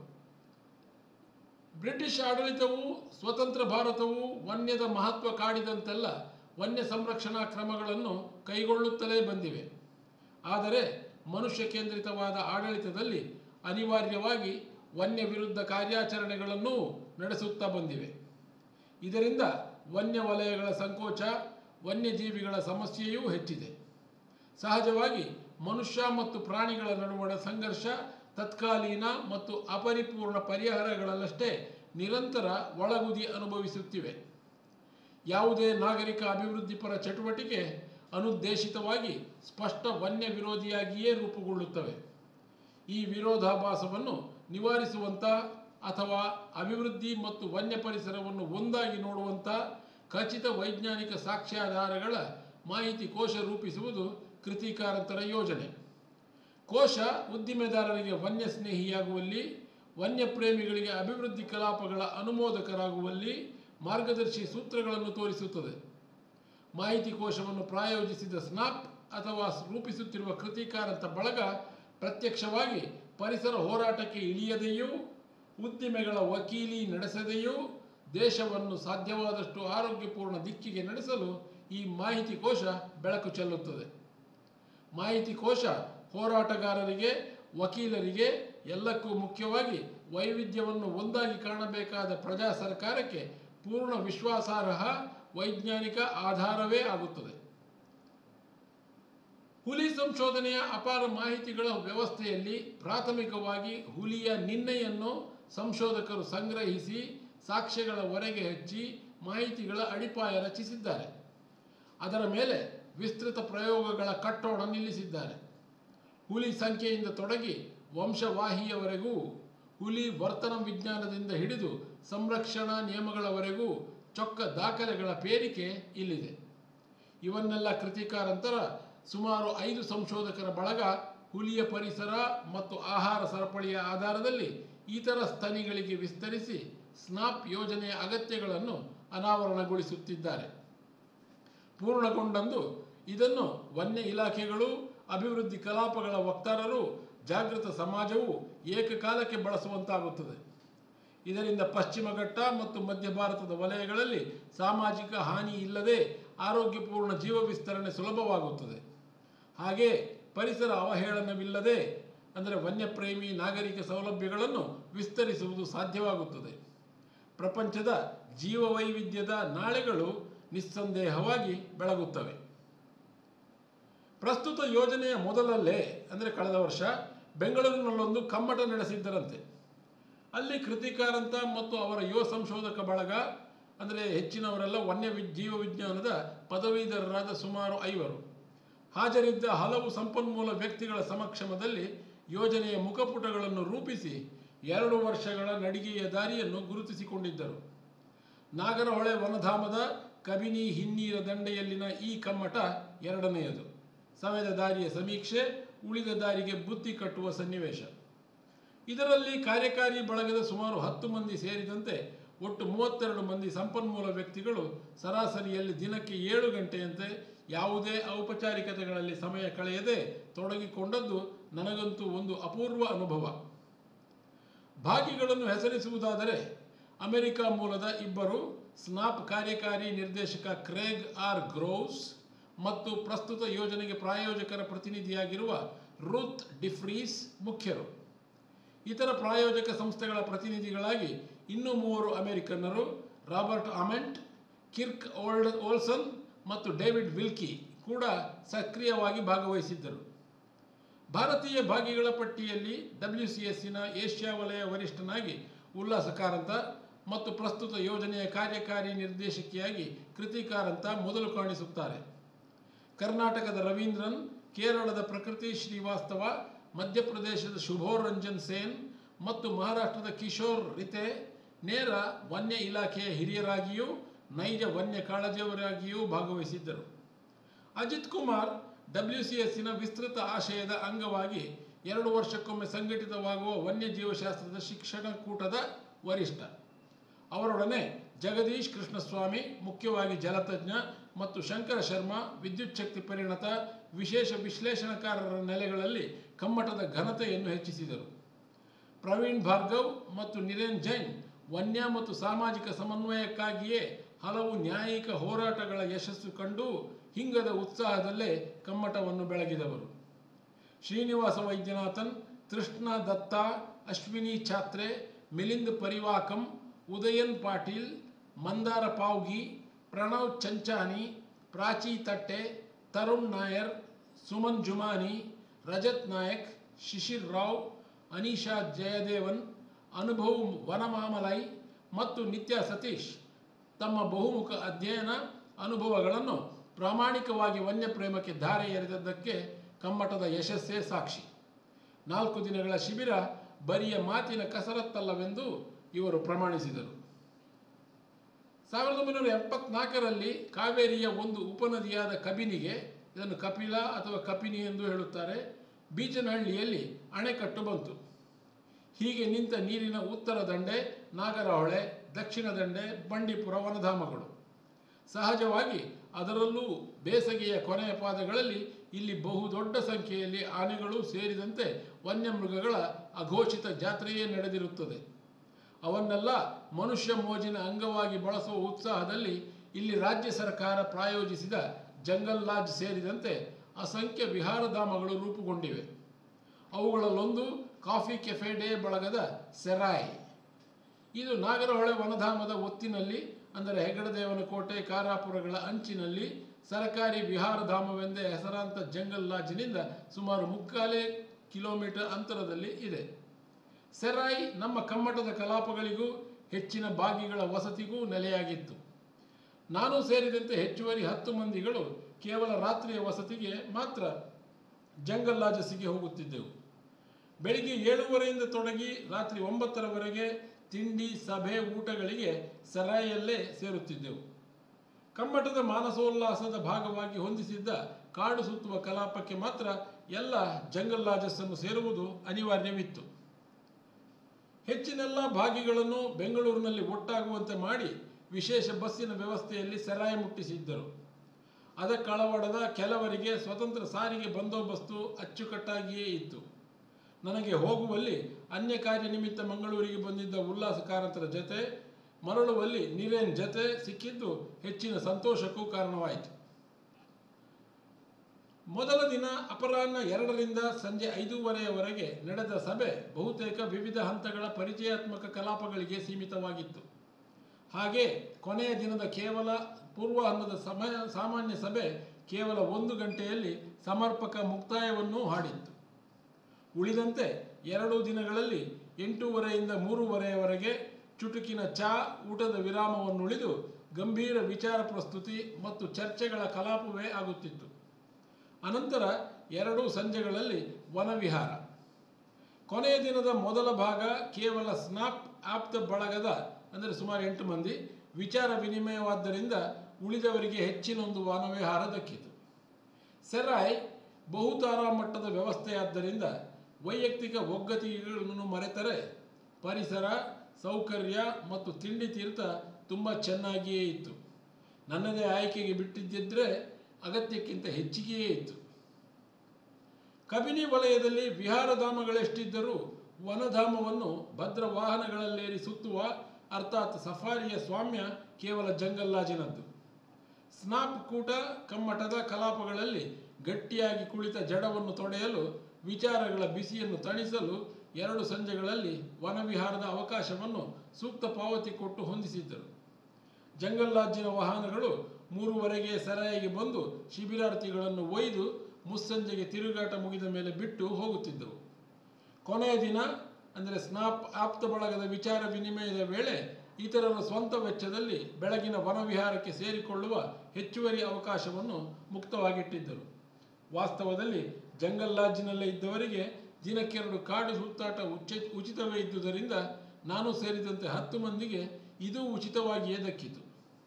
ಬ್ರಿಟಿಷ್ ಆಡಳಿತವು ಸ್ವತಂತ್ರ ಭಾರತವು ವನ್ಯದ ಮಹತ್ವ ಕಾಡಿದಂತೆಲ್ಲ ವನ್ಯ ಸಂರಕ್ಷಣಾ ಕ್ರಮಗಳನ್ನು ಕೈಗೊಳ್ಳುತ್ತಲೇ ಬಂದಿವೆ ಆದರೆ ಮನುಷ್ಯ ಕೇಂದ್ರಿತವಾದ ಆಡಳಿತದಲ್ಲಿ ಅನಿವಾರ್ಯವಾಗಿ ವನ್ಯ ವಿರುದ್ಧ ಕಾರ್ಯಾಚರಣೆಗಳನ್ನು ನಡೆಸುತ್ತಾ ಬಂದಿವೆ ಇದರಿಂದ ವನ್ಯ ವಲಯಗಳ ಸಂಕೋಚ ವನ್ಯಜೀವಿಗಳ ಸಮಸ್ಯೆಯೂ ಹೆಚ್ಚಿದೆ ಸಹಜವಾಗಿ ಮನುಷ್ಯ ಮತ್ತು ಪ್ರಾಣಿಗಳ ನಡುವಣ ಸಂಘರ್ಷ ತತ್ಕಾಲೀನ ಮತ್ತು ಅಪರಿಪೂರ್ಣ ಪರಿಹಾರಗಳಲ್ಲಷ್ಟೇ ನಿರಂತರ ಒಳಗುದಿ ಅನುಭವಿಸುತ್ತಿವೆ ಯಾವುದೇ ನಾಗರಿಕ ಅಭಿವೃದ್ಧಿಪರ ಚಟುವಟಿಕೆ ಅನುದ್ದೇಶಿತವಾಗಿ ಸ್ಪಷ್ಟ ವನ್ಯ ವಿರೋಧಿಯಾಗಿಯೇ ರೂಪುಗೊಳ್ಳುತ್ತವೆ ಈ ವಿರೋಧಾಭಾಸವನ್ನು ನಿವಾರಿಸುವಂಥ ಅಥವಾ ಅಭಿವೃದ್ಧಿ ಮತ್ತು ವನ್ಯ ಪರಿಸರವನ್ನು ಒಂದಾಗಿ ನೋಡುವಂಥ ಖಚಿತ ವೈಜ್ಞಾನಿಕ ಸಾಕ್ಷ್ಯಾಧಾರಗಳ ಮಾಹಿತಿ ಕೋಶ ರೂಪಿಸುವುದು ಕೃತಿಕಾರಂತರ ಯೋಜನೆ ಕೋಶ ಉದ್ದಿಮೆದಾರರಿಗೆ ವನ್ಯ ಸ್ನೇಹಿಯಾಗುವಲ್ಲಿ ವನ್ಯ ಪ್ರೇಮಿಗಳಿಗೆ ಅಭಿವೃದ್ಧಿ ಕಲಾಪಗಳ ಅನುಮೋದಕರಾಗುವಲ್ಲಿ ಮಾರ್ಗದರ್ಶಿ ಸೂತ್ರಗಳನ್ನು ತೋರಿಸುತ್ತದೆ ಮಾಹಿತಿ ಕೋಶವನ್ನು ಪ್ರಾಯೋಜಿಸಿದ ಸ್ನಾಪ್ ಅಥವಾ ರೂಪಿಸುತ್ತಿರುವ ಕೃತಿಕಾರಂತ ಬಳಗ ಪ್ರತ್ಯಕ್ಷವಾಗಿ ಪರಿಸರ ಹೋರಾಟಕ್ಕೆ ಇಳಿಯದೆಯೂ ಉದ್ದಿಮೆಗಳ ವಕೀಲಿ ನಡೆಸದೆಯೂ ದೇಶವನ್ನು ಸಾಧ್ಯವಾದಷ್ಟು ಆರೋಗ್ಯಪೂರ್ಣ ದಿಕ್ಕಿಗೆ ನಡೆಸಲು ಈ ಮಾಹಿತಿ ಕೋಶ ಬೆಳಕು ಚೆಲ್ಲುತ್ತದೆ ಮಾಹಿತಿ ಕೋಶ ಹೋರಾಟಗಾರರಿಗೆ ವಕೀಲರಿಗೆ ಎಲ್ಲಕ್ಕೂ ಮುಖ್ಯವಾಗಿ ವೈವಿಧ್ಯವನ್ನು ಒಂದಾಗಿ ಕಾಣಬೇಕಾದ ಪ್ರಜಾ ಸರ್ಕಾರಕ್ಕೆ ಪೂರ್ಣ ವಿಶ್ವಾಸಾರ್ಹ ವೈಜ್ಞಾನಿಕ ಆಧಾರವೇ ಆಗುತ್ತದೆ ಹುಲಿ ಸಂಶೋಧನೆಯ ಅಪಾರ ಮಾಹಿತಿಗಳ ವ್ಯವಸ್ಥೆಯಲ್ಲಿ ಪ್ರಾಥಮಿಕವಾಗಿ ಹುಲಿಯ ನಿನ್ನೆಯನ್ನು ಸಂಶೋಧಕರು ಸಂಗ್ರಹಿಸಿ ಸಾಕ್ಷ್ಯಗಳ ಹೊರಗೆ ಹಚ್ಚಿ ಮಾಹಿತಿಗಳ ಅಡಿಪಾಯ ರಚಿಸಿದ್ದಾರೆ ಅದರ ಮೇಲೆ ವಿಸ್ತೃತ ಪ್ರಯೋಗಗಳ ಕಟ್ಟೋಣ ನಿಲ್ಲಿಸಿದ್ದಾರೆ ಹುಲಿ ಸಂಖ್ಯೆಯಿಂದ ತೊಡಗಿ ವಂಶವಾಹಿಯವರೆಗೂ ಹುಲಿ ವರ್ತನ ವಿಜ್ಞಾನದಿಂದ ಹಿಡಿದು ಸಂರಕ್ಷಣಾ ನಿಯಮಗಳವರೆಗೂ ಚೊಕ್ಕ ದಾಖಲೆಗಳ ಪೇರಿಕೆ ಇಲ್ಲಿದೆ ಇವನ್ನೆಲ್ಲ ಕೃತಿಕಾರಂತರ ಸುಮಾರು ಐದು ಸಂಶೋಧಕರ ಬಳಗ ಹುಲಿಯ ಪರಿಸರ ಮತ್ತು ಆಹಾರ ಸರಪಳಿಯ ಆಧಾರದಲ್ಲಿ ಇತರ ಸ್ತನಿಗಳಿಗೆ ವಿಸ್ತರಿಸಿ ಸ್ನಾಪ್ ಯೋಜನೆಯ ಅಗತ್ಯಗಳನ್ನು ಅನಾವರಣಗೊಳಿಸುತ್ತಿದ್ದಾರೆ ಪೂರ್ಣಗೊಂಡಂದು ಇದನ್ನು ವನ್ಯ ಇಲಾಖೆಗಳು ಅಭಿವೃದ್ಧಿ ಕಲಾಪಗಳ ವಕ್ತಾರರು ಜಾಗೃತ ಸಮಾಜವು ಏಕಕಾಲಕ್ಕೆ ಬಳಸುವಂತಾಗುತ್ತದೆ ಇದರಿಂದ ಪಶ್ಚಿಮ ಘಟ್ಟ ಮತ್ತು ಮಧ್ಯ ಭಾರತದ ವಲಯಗಳಲ್ಲಿ ಸಾಮಾಜಿಕ ಹಾನಿ ಇಲ್ಲದೆ ಆರೋಗ್ಯಪೂರ್ಣ ಜೀವ ವಿಸ್ತರಣೆ ಸುಲಭವಾಗುತ್ತದೆ ಹಾಗೆ ಪರಿಸರ ಅವಹೇಳನವಿಲ್ಲದೆ ಅಂದರೆ ವನ್ಯಪ್ರೇಮಿ ನಾಗರಿಕ ಸೌಲಭ್ಯಗಳನ್ನು ವಿಸ್ತರಿಸುವುದು ಸಾಧ್ಯವಾಗುತ್ತದೆ ಪ್ರಪಂಚದ ಜೀವವೈವಿಧ್ಯದ ನಾಳೆಗಳು ನಿಸ್ಸಂದೇಹವಾಗಿ ಬೆಳಗುತ್ತವೆ ಪ್ರಸ್ತುತ ಯೋಜನೆಯ ಮೊದಲಲ್ಲೇ ಅಂದರೆ ಕಳೆದ ವರ್ಷ ಬೆಂಗಳೂರಿನಲ್ಲೊಂದು ಕಮ್ಮಟ ನಡೆಸಿದ್ದರಂತೆ ಅಲ್ಲಿ ಕೃತಿಕಾರಂತ ಮತ್ತು ಅವರ ಯುವ ಸಂಶೋಧಕ ಬಳಗ ಅಂದರೆ ಹೆಚ್ಚಿನವರೆಲ್ಲ ವನ್ಯ ವಿ ಜೀವ ವಿಜ್ಞಾನದ ಪದವೀಧರರಾದ ಸುಮಾರು ಐವರು ಹಾಜರಿದ್ದ ಹಲವು ಸಂಪನ್ಮೂಲ ವ್ಯಕ್ತಿಗಳ ಸಮಕ್ಷಮದಲ್ಲಿ ಯೋಜನೆಯ ಮುಖಪುಟಗಳನ್ನು ರೂಪಿಸಿ ಎರಡು ವರ್ಷಗಳ ನಡಿಗೆಯ ದಾರಿಯನ್ನು ಗುರುತಿಸಿಕೊಂಡಿದ್ದರು ನಾಗರಹೊಳೆ ವನಧಾಮದ ಕಬಿನಿ ಹಿನ್ನೀರ ದಂಡೆಯಲ್ಲಿನ ಈ ಕಮ್ಮಟ ಎರಡನೆಯದು ಸವೆದ ದಾರಿಯ ಸಮೀಕ್ಷೆ ಉಳಿದ ದಾರಿಗೆ ಬುತ್ತಿ ಕಟ್ಟುವ ಸನ್ನಿವೇಶ ಇದರಲ್ಲಿ ಕಾರ್ಯಕಾರಿ ಬಳಗದ ಸುಮಾರು ಹತ್ತು ಮಂದಿ ಸೇರಿದಂತೆ ಒಟ್ಟು ಮೂವತ್ತೆರಡು ಮಂದಿ ಸಂಪನ್ಮೂಲ ವ್ಯಕ್ತಿಗಳು ಸರಾಸರಿಯಲ್ಲಿ ದಿನಕ್ಕೆ ಏಳು ಗಂಟೆಯಂತೆ ಯಾವುದೇ ಔಪಚಾರಿಕತೆಗಳಲ್ಲಿ ಸಮಯ ಕಳೆಯದೆ ತೊಡಗಿಕೊಂಡದ್ದು ನನಗಂತೂ ಒಂದು ಅಪೂರ್ವ ಅನುಭವ ಭಾಗಿಗಳನ್ನು ಹೆಸರಿಸುವುದಾದರೆ ಅಮೆರಿಕ ಮೂಲದ ಇಬ್ಬರು ಸ್ನಾಪ್ ಕಾರ್ಯಕಾರಿ ನಿರ್ದೇಶಕ ಕ್ರೇಗ್ ಆರ್ ಗ್ರೋವ್ಸ್ ಮತ್ತು ಪ್ರಸ್ತುತ ಯೋಜನೆಗೆ ಪ್ರಾಯೋಜಕರ ಪ್ರತಿನಿಧಿಯಾಗಿರುವ ರುತ್ ಡಿಫ್ರೀಸ್ ಮುಖ್ಯರು ಇತರ ಪ್ರಾಯೋಜಕ ಸಂಸ್ಥೆಗಳ ಪ್ರತಿನಿಧಿಗಳಾಗಿ ಇನ್ನೂ ಮೂವರು ಅಮೆರಿಕನ್ನರು Robert Ament Kirk Old Olson ಮತ್ತು ಡೇವಿಡ್ ವಿಲ್ಕಿ ಕೂಡ ಸಕ್ರಿಯವಾಗಿ ಭಾಗವಹಿಸಿದ್ದರು ಭಾರತೀಯ ಭಾಗಿಗಳ ಪಟ್ಟಿಯಲ್ಲಿ ಡಬ್ಲ್ಯೂ ಸಿ ಎಸ್ಸಿನ ಏಷ್ಯಾ ವಲಯ ವರಿಷ್ಠನಾಗಿ ಉಲ್ಲಾಸ ಕಾರಂತ ಮತ್ತು ಪ್ರಸ್ತುತ ಯೋಜನೆಯ ಕಾರ್ಯಕಾರಿ ನಿರ್ದೇಶಕಿಯಾಗಿ ಕೃತಿ ಕಾರಂತ ಮೊದಲು ಕಾಣಿಸುತ್ತಾರೆ ಕರ್ನಾಟಕದ ರವೀಂದ್ರನ್ ಕೇರಳದ ಪ್ರಕೃತಿ ಶ್ರೀವಾಸ್ತವ ಮಧ್ಯಪ್ರದೇಶದ ಶುಭೋರ್ ರಂಜನ್ ಸೇನ್ ಮತ್ತು ಮಹಾರಾಷ್ಟ್ರದ ಕಿಶೋರ್ ರಿತೆ ನೇರ ವನ್ಯ ಇಲಾಖೆಯ ಹಿರಿಯರಾಗಿಯೂ ನೈಜ ವನ್ಯ ಕಾಳಜಿಯವರಾಗಿಯೂ ಭಾಗವಹಿಸಿದ್ದರು ಅಜಿತ್ ಕುಮಾರ್ ಡಬ್ಲ್ಯೂ ಸಿ ಎಸ್ಸಿನ ವಿಸ್ತೃತ ಆಶಯದ ಅಂಗವಾಗಿ ಎರಡು ವರ್ಷಕ್ಕೊಮ್ಮೆ ಸಂಘಟಿತವಾಗುವ ವನ್ಯಜೀವಶಾಸ್ತ್ರದ ಶಿಕ್ಷಣ ಕೂಟದ ವರಿಷ್ಠ ಅವರೊಡನೆ ಜಗದೀಶ್ ಕೃಷ್ಣಸ್ವಾಮಿ ಮುಖ್ಯವಾಗಿ ಜಲತಜ್ಞ ಮತ್ತು ಶಂಕರ ಶರ್ಮಾ ವಿದ್ಯುತ್ ಶಕ್ತಿ ಪರಿಣತ ವಿಶೇಷ ವಿಶ್ಲೇಷಣಕಾರರ ನೆಲೆಗಳಲ್ಲಿ ಕಮ್ಮಟದ ಘನತೆಯನ್ನು ಹೆಚ್ಚಿಸಿದರು ಪ್ರವೀಣ್ ಭಾರ್ಗವ್ ಮತ್ತು ನಿರೇನ್ ಜೈನ್ ವನ್ಯ ಮತ್ತು ಸಾಮಾಜಿಕ ಸಮನ್ವಯಕ್ಕಾಗಿಯೇ ಹಲವು ನ್ಯಾಯಿಕ ಹೋರಾಟಗಳ ಯಶಸ್ಸು ಕಂಡು ಹಿಂಗದ ಉತ್ಸಾಹದಲ್ಲೇ ಕಮ್ಮಟವನ್ನು ಬೆಳಗಿದವರು ಶ್ರೀನಿವಾಸ ವೈದ್ಯನಾಥನ್ ತೃಷ್ಣ ದತ್ತಾ ಅಶ್ವಿನಿ ಛಾತ್ರೆ ಮಿಲಿಂದ್ ಪರಿವಾಕಂ ಉದಯನ್ ಪಾಟೀಲ್ ಮಂದಾರ ಪಾವ್ಗಿ ಪ್ರಣವ್ ಚಂಚಾನಿ ಪ್ರಾಚಿ ತಟ್ಟೆ ತರುಣ್ ನಾಯರ್ ಸುಮನ್ ಜುಮಾನಿ ರಜತ್ ನಾಯಕ್ ಶಿಶಿರ್ ರಾವ್ ಅನೀಶಾ ಜಯದೇವನ್ ಅನುಭವ್ ವನಮಾಮಲೈ ಮತ್ತು ನಿತ್ಯ ಸತೀಶ್ ತಮ್ಮ ಬಹುಮುಖ ಅಧ್ಯಯನ ಅನುಭವಗಳನ್ನು ಪ್ರಾಮಾಣಿಕವಾಗಿ ವನ್ಯಪ್ರೇಮಕ್ಕೆ ಧಾರೆ ಎರೆದದ್ದಕ್ಕೆ ಕಮ್ಮಟದ ಯಶಸ್ಸೇ ಸಾಕ್ಷಿ ನಾಲ್ಕು ದಿನಗಳ ಶಿಬಿರ ಬರಿಯ ಮಾತಿನ ಕಸರತ್ತಲ್ಲವೆಂದು ಇವರು ಪ್ರಮಾಣಿಸಿದರು ಸಾವಿರದ ಒಂಬೈನೂರ ಎಪ್ಪತ್ನಾಲ್ಕರಲ್ಲಿ ಕಾವೇರಿಯ ಒಂದು ಉಪನದಿಯಾದ ಕಬಿನಿಗೆ ಇದನ್ನು ಕಪಿಲ ಅಥವಾ ಕಪಿನಿ ಎಂದು ಹೇಳುತ್ತಾರೆ ಬೀಚನಹಳ್ಳಿಯಲ್ಲಿ ಅಣೆಕಟ್ಟು ಬಂತು ಹೀಗೆ ನಿಂತ ನೀರಿನ ಉತ್ತರ ದಂಡೆ ನಾಗರಹೊಳೆ ದಕ್ಷಿಣ ದಂಡೆ ಬಂಡೀಪುರ ವನಧಾಮಗಳು ಸಹಜವಾಗಿ ಅದರಲ್ಲೂ ಬೇಸಗೆಯ ಕೊನೆಯ ಪಾದಗಳಲ್ಲಿ ಇಲ್ಲಿ ಬಹುದೊಡ್ಡ ಸಂಖ್ಯೆಯಲ್ಲಿ ಆನೆಗಳು ಸೇರಿದಂತೆ ವನ್ಯಮೃಗಗಳ ಅಘೋಷಿತ ಜಾತ್ರೆಯೇ ನಡೆದಿರುತ್ತದೆ ಅವನ್ನೆಲ್ಲ ಮನುಷ್ಯ ಮೋಜಿನ ಅಂಗವಾಗಿ ಬಳಸುವ ಉತ್ಸಾಹದಲ್ಲಿ ಇಲ್ಲಿ ರಾಜ್ಯ ಸರ್ಕಾರ ಪ್ರಾಯೋಜಿಸಿದ ಜಂಗಲ್ ಲಾಡ್ಜ್ ಸೇರಿದಂತೆ ಅಸಂಖ್ಯ ವಿಹಾರಧಾಮಗಳು ರೂಪುಗೊಂಡಿವೆ ಅವುಗಳಲ್ಲೊಂದು ಕಾಫಿ ಕೆಫೆ ಡೇ ಬಳಗದ ಸೆರಾಯ್ ಇದು ನಾಗರಹೊಳೆ ವನಧಾಮದ ಒತ್ತಿನಲ್ಲಿ ಅಂದರೆ ಹೆಗಡದೇವನ ಕೋಟೆ ಕಾರಾಪುರಗಳ ಅಂಚಿನಲ್ಲಿ ಸರಕಾರಿ ವಿಹಾರಧಾಮವೆಂದೇ ಹೆಸರಾಂತ ಜಂಗಲ್ ಲಾಡ್ಜ್ನಿಂದ ಸುಮಾರು ಮುಕ್ಕಾಲೇ ಕಿಲೋಮೀಟರ್ ಅಂತರದಲ್ಲಿ ಇದೆ ಸೆರಾಯ್ ನಮ್ಮ ಕಮ್ಮಟದ ಕಲಾಪಗಳಿಗೂ ಹೆಚ್ಚಿನ ಭಾಗಿಗಳ ವಸತಿಗೂ ನೆಲೆಯಾಗಿತ್ತು ನಾನು ಸೇರಿದಂತೆ ಹೆಚ್ಚುವರಿ ಹತ್ತು ಮಂದಿಗಳು ಕೇವಲ ರಾತ್ರಿಯ ವಸತಿಗೆ ಮಾತ್ರ ಜಂಗಲ್ ಲಾಜಸ್ಸಿಗೆ ಹೋಗುತ್ತಿದ್ದೆವು ಬೆಳಿಗ್ಗೆ ಏಳುವರೆಯಿಂದ ತೊಡಗಿ ರಾತ್ರಿ ಒಂಬತ್ತರವರೆಗೆ ತಿಂಡಿ ಸಭೆ ಊಟಗಳಿಗೆ ಸರಾಯಲ್ಲೇ ಸೇರುತ್ತಿದ್ದೆವು ಕಮ್ಮಟದ ಮಾನಸೋಲ್ಲಾಸದ ಭಾಗವಾಗಿ ಹೊಂದಿಸಿದ್ದ ಕಾಡು ಸುತ್ತುವ ಕಲಾಪಕ್ಕೆ ಮಾತ್ರ ಎಲ್ಲ ಜಂಗಲ್ ಲಾಜಸ್ಸನ್ನು ಸೇರುವುದು ಅನಿವಾರ್ಯವಿತ್ತು ಹೆಚ್ಚಿನೆಲ್ಲ ಭಾಗಿಗಳನ್ನು ಬೆಂಗಳೂರಿನಲ್ಲಿ ಒಟ್ಟಾಗುವಂತೆ ಮಾಡಿ ವಿಶೇಷ ಬಸ್ಸಿನ ವ್ಯವಸ್ಥೆಯಲ್ಲಿ ಸರಾಯ ಮುಟ್ಟಿಸಿದ್ದರು ಅದಕ್ಕಳವಡದ ಕೆಲವರಿಗೆ ಸ್ವತಂತ್ರ ಸಾರಿಗೆ ಬಂದೋಬಸ್ತು ಅಚ್ಚುಕಟ್ಟಾಗಿಯೇ ಇತ್ತು ನನಗೆ ಹೋಗುವಲ್ಲಿ ಅನ್ಯ ಕಾರ್ಯ ನಿಮಿತ್ತ ಮಂಗಳೂರಿಗೆ ಬಂದಿದ್ದ ಉಲ್ಲಾಸಕಾರಂತರ ಜೊತೆ ಮರಳುವಲ್ಲಿ ನೀರೇನ್ ಜೊತೆ ಸಿಕ್ಕಿದ್ದು ಹೆಚ್ಚಿನ ಸಂತೋಷಕ್ಕೂ ಕಾರಣವಾಯಿತು ಮೊದಲ ದಿನ ಅಪರಾಹ್ನ ಎರಡರಿಂದ ಸಂಜೆ ಐದೂವರೆಯವರೆಗೆ ನಡೆದ ಸಭೆ ಬಹುತೇಕ ವಿವಿಧ ಹಂತಗಳ ಪರಿಚಯಾತ್ಮಕ ಕಲಾಪಗಳಿಗೆ ಸೀಮಿತವಾಗಿತ್ತು ಹಾಗೆ ಕೊನೆಯ ದಿನದ ಕೇವಲ ಪೂರ್ವಾಹ್ನದ ಸಮಯ ಸಾಮಾನ್ಯ ಸಭೆ ಕೇವಲ ಒಂದು ಗಂಟೆಯಲ್ಲಿ ಸಮರ್ಪಕ ಮುಕ್ತಾಯವನ್ನೂ ಹಾಡಿತ್ತು ಉಳಿದಂತೆ ಎರಡು ದಿನಗಳಲ್ಲಿ ಎಂಟೂವರೆಯಿಂದ ಮೂರುವರೆಯವರೆಗೆ ಚುಟುಕಿನ ಚಾ ಊಟದ ವಿರಾಮವನ್ನುಳಿದು ಗಂಭೀರ ವಿಚಾರ ಪ್ರಸ್ತುತಿ ಮತ್ತು ಚರ್ಚೆಗಳ ಕಲಾಪವೇ ಆಗುತ್ತಿತ್ತು ಅನಂತರ ಎರಡೂ ಸಂಜೆಗಳಲ್ಲಿ ವನವಿಹಾರ ಕೊನೆಯ ದಿನದ ಮೊದಲ ಭಾಗ ಕೇವಲ ಸ್ನಾಪ್ ಆಪ್ತ ಬಳಗದ ಅಂದರೆ ಸುಮಾರು ಎಂಟು ಮಂದಿ ವಿಚಾರ ವಿನಿಮಯವಾದ್ದರಿಂದ ಉಳಿದವರಿಗೆ ಹೆಚ್ಚಿನೊಂದು ವನವಿಹಾರ ದಕ್ಕಿತು ಸೆರಾಯ್ ಬಹುತಾರಾ ಮಟ್ಟದ ವ್ಯವಸ್ಥೆಯಾದ್ದರಿಂದ ವೈಯಕ್ತಿಕ ಒಗ್ಗತಿಗಳನ್ನು ಮರೆತರೆ ಪರಿಸರ ಸೌಕರ್ಯ ಮತ್ತು ತಿಂಡಿ ತೀರ್ಥ ತುಂಬ ಚೆನ್ನಾಗಿಯೇ ಇತ್ತು ನನ್ನದೇ ಆಯ್ಕೆಗೆ ಬಿಟ್ಟಿದ್ದಿದ್ರೆ ಅಗತ್ಯಕ್ಕಿಂತ ಹೆಚ್ಚಿಗೆಯೇ ಇತ್ತು ಕಬಿನಿ ವಲಯದಲ್ಲಿ ವಿಹಾರಧಾಮಗಳೆಷ್ಟಿದ್ದರೂ ವನಧಾಮವನ್ನು ಭದ್ರ ವಾಹನಗಳಲ್ಲೇರಿ ಸುತ್ತುವ ಅರ್ಥಾತ್ ಸಫಾರಿಯ ಸ್ವಾಮ್ಯ ಕೇವಲ ಜಂಗಲ್ಲಾಜಿನದ್ದು ಸ್ನಾಪ್ ಕೂಟ ಕಮ್ಮಟದ ಕಲಾಪಗಳಲ್ಲಿ ಗಟ್ಟಿಯಾಗಿ ಕುಳಿತ ಜಡವನ್ನು ತೊಡೆಯಲು ವಿಚಾರಗಳ ಬಿಸಿಯನ್ನು ತಣಿಸಲು ಎರಡು ಸಂಜೆಗಳಲ್ಲಿ ವನವಿಹಾರದ ಅವಕಾಶವನ್ನು ಸೂಕ್ತ ಪಾವತಿ ಕೊಟ್ಟು ಹೊಂದಿಸಿದ್ದರು ಜಂಗಲ್ಲಾಜಿನ ವಾಹನಗಳು ಮೂರುವರೆಗೆ ಸರಾಯಿಗೆ ಬಂದು ಶಿಬಿರಾರ್ಥಿಗಳನ್ನು ಒಯ್ದು ಮುಸ್ಸಂಜೆಗೆ ತಿರುಗಾಟ ಮುಗಿದ ಮೇಲೆ ಬಿಟ್ಟು ಹೋಗುತ್ತಿದ್ದವು ಕೊನೆಯ ದಿನ ಅಂದರೆ ಸ್ನಾಪ್ ಆಪ್ತ ಬಳಗದ ವಿಚಾರ ವಿನಿಮಯದ ವೇಳೆ ಇತರರ ಸ್ವಂತ ವೆಚ್ಚದಲ್ಲಿ ಬೆಳಗಿನ ವನವಿಹಾರಕ್ಕೆ ಸೇರಿಕೊಳ್ಳುವ ಹೆಚ್ಚುವರಿ ಅವಕಾಶವನ್ನು ಮುಕ್ತವಾಗಿಟ್ಟಿದ್ದರು ವಾಸ್ತವದಲ್ಲಿ ಜಂಗಲ್ ಲಾಡ್ಜಿನಲ್ಲೇ ಇದ್ದವರಿಗೆ ದಿನಕ್ಕೆರಡು ಕಾಡು ಸುತ್ತಾಟ ಉಚ್ಚ ಉಚಿತವೇ ಇದ್ದುದರಿಂದ ನಾನು ಸೇರಿದಂತೆ ಹತ್ತು ಮಂದಿಗೆ ಇದು ಉಚಿತವಾಗಿಯೇ ದಕ್ಕಿತು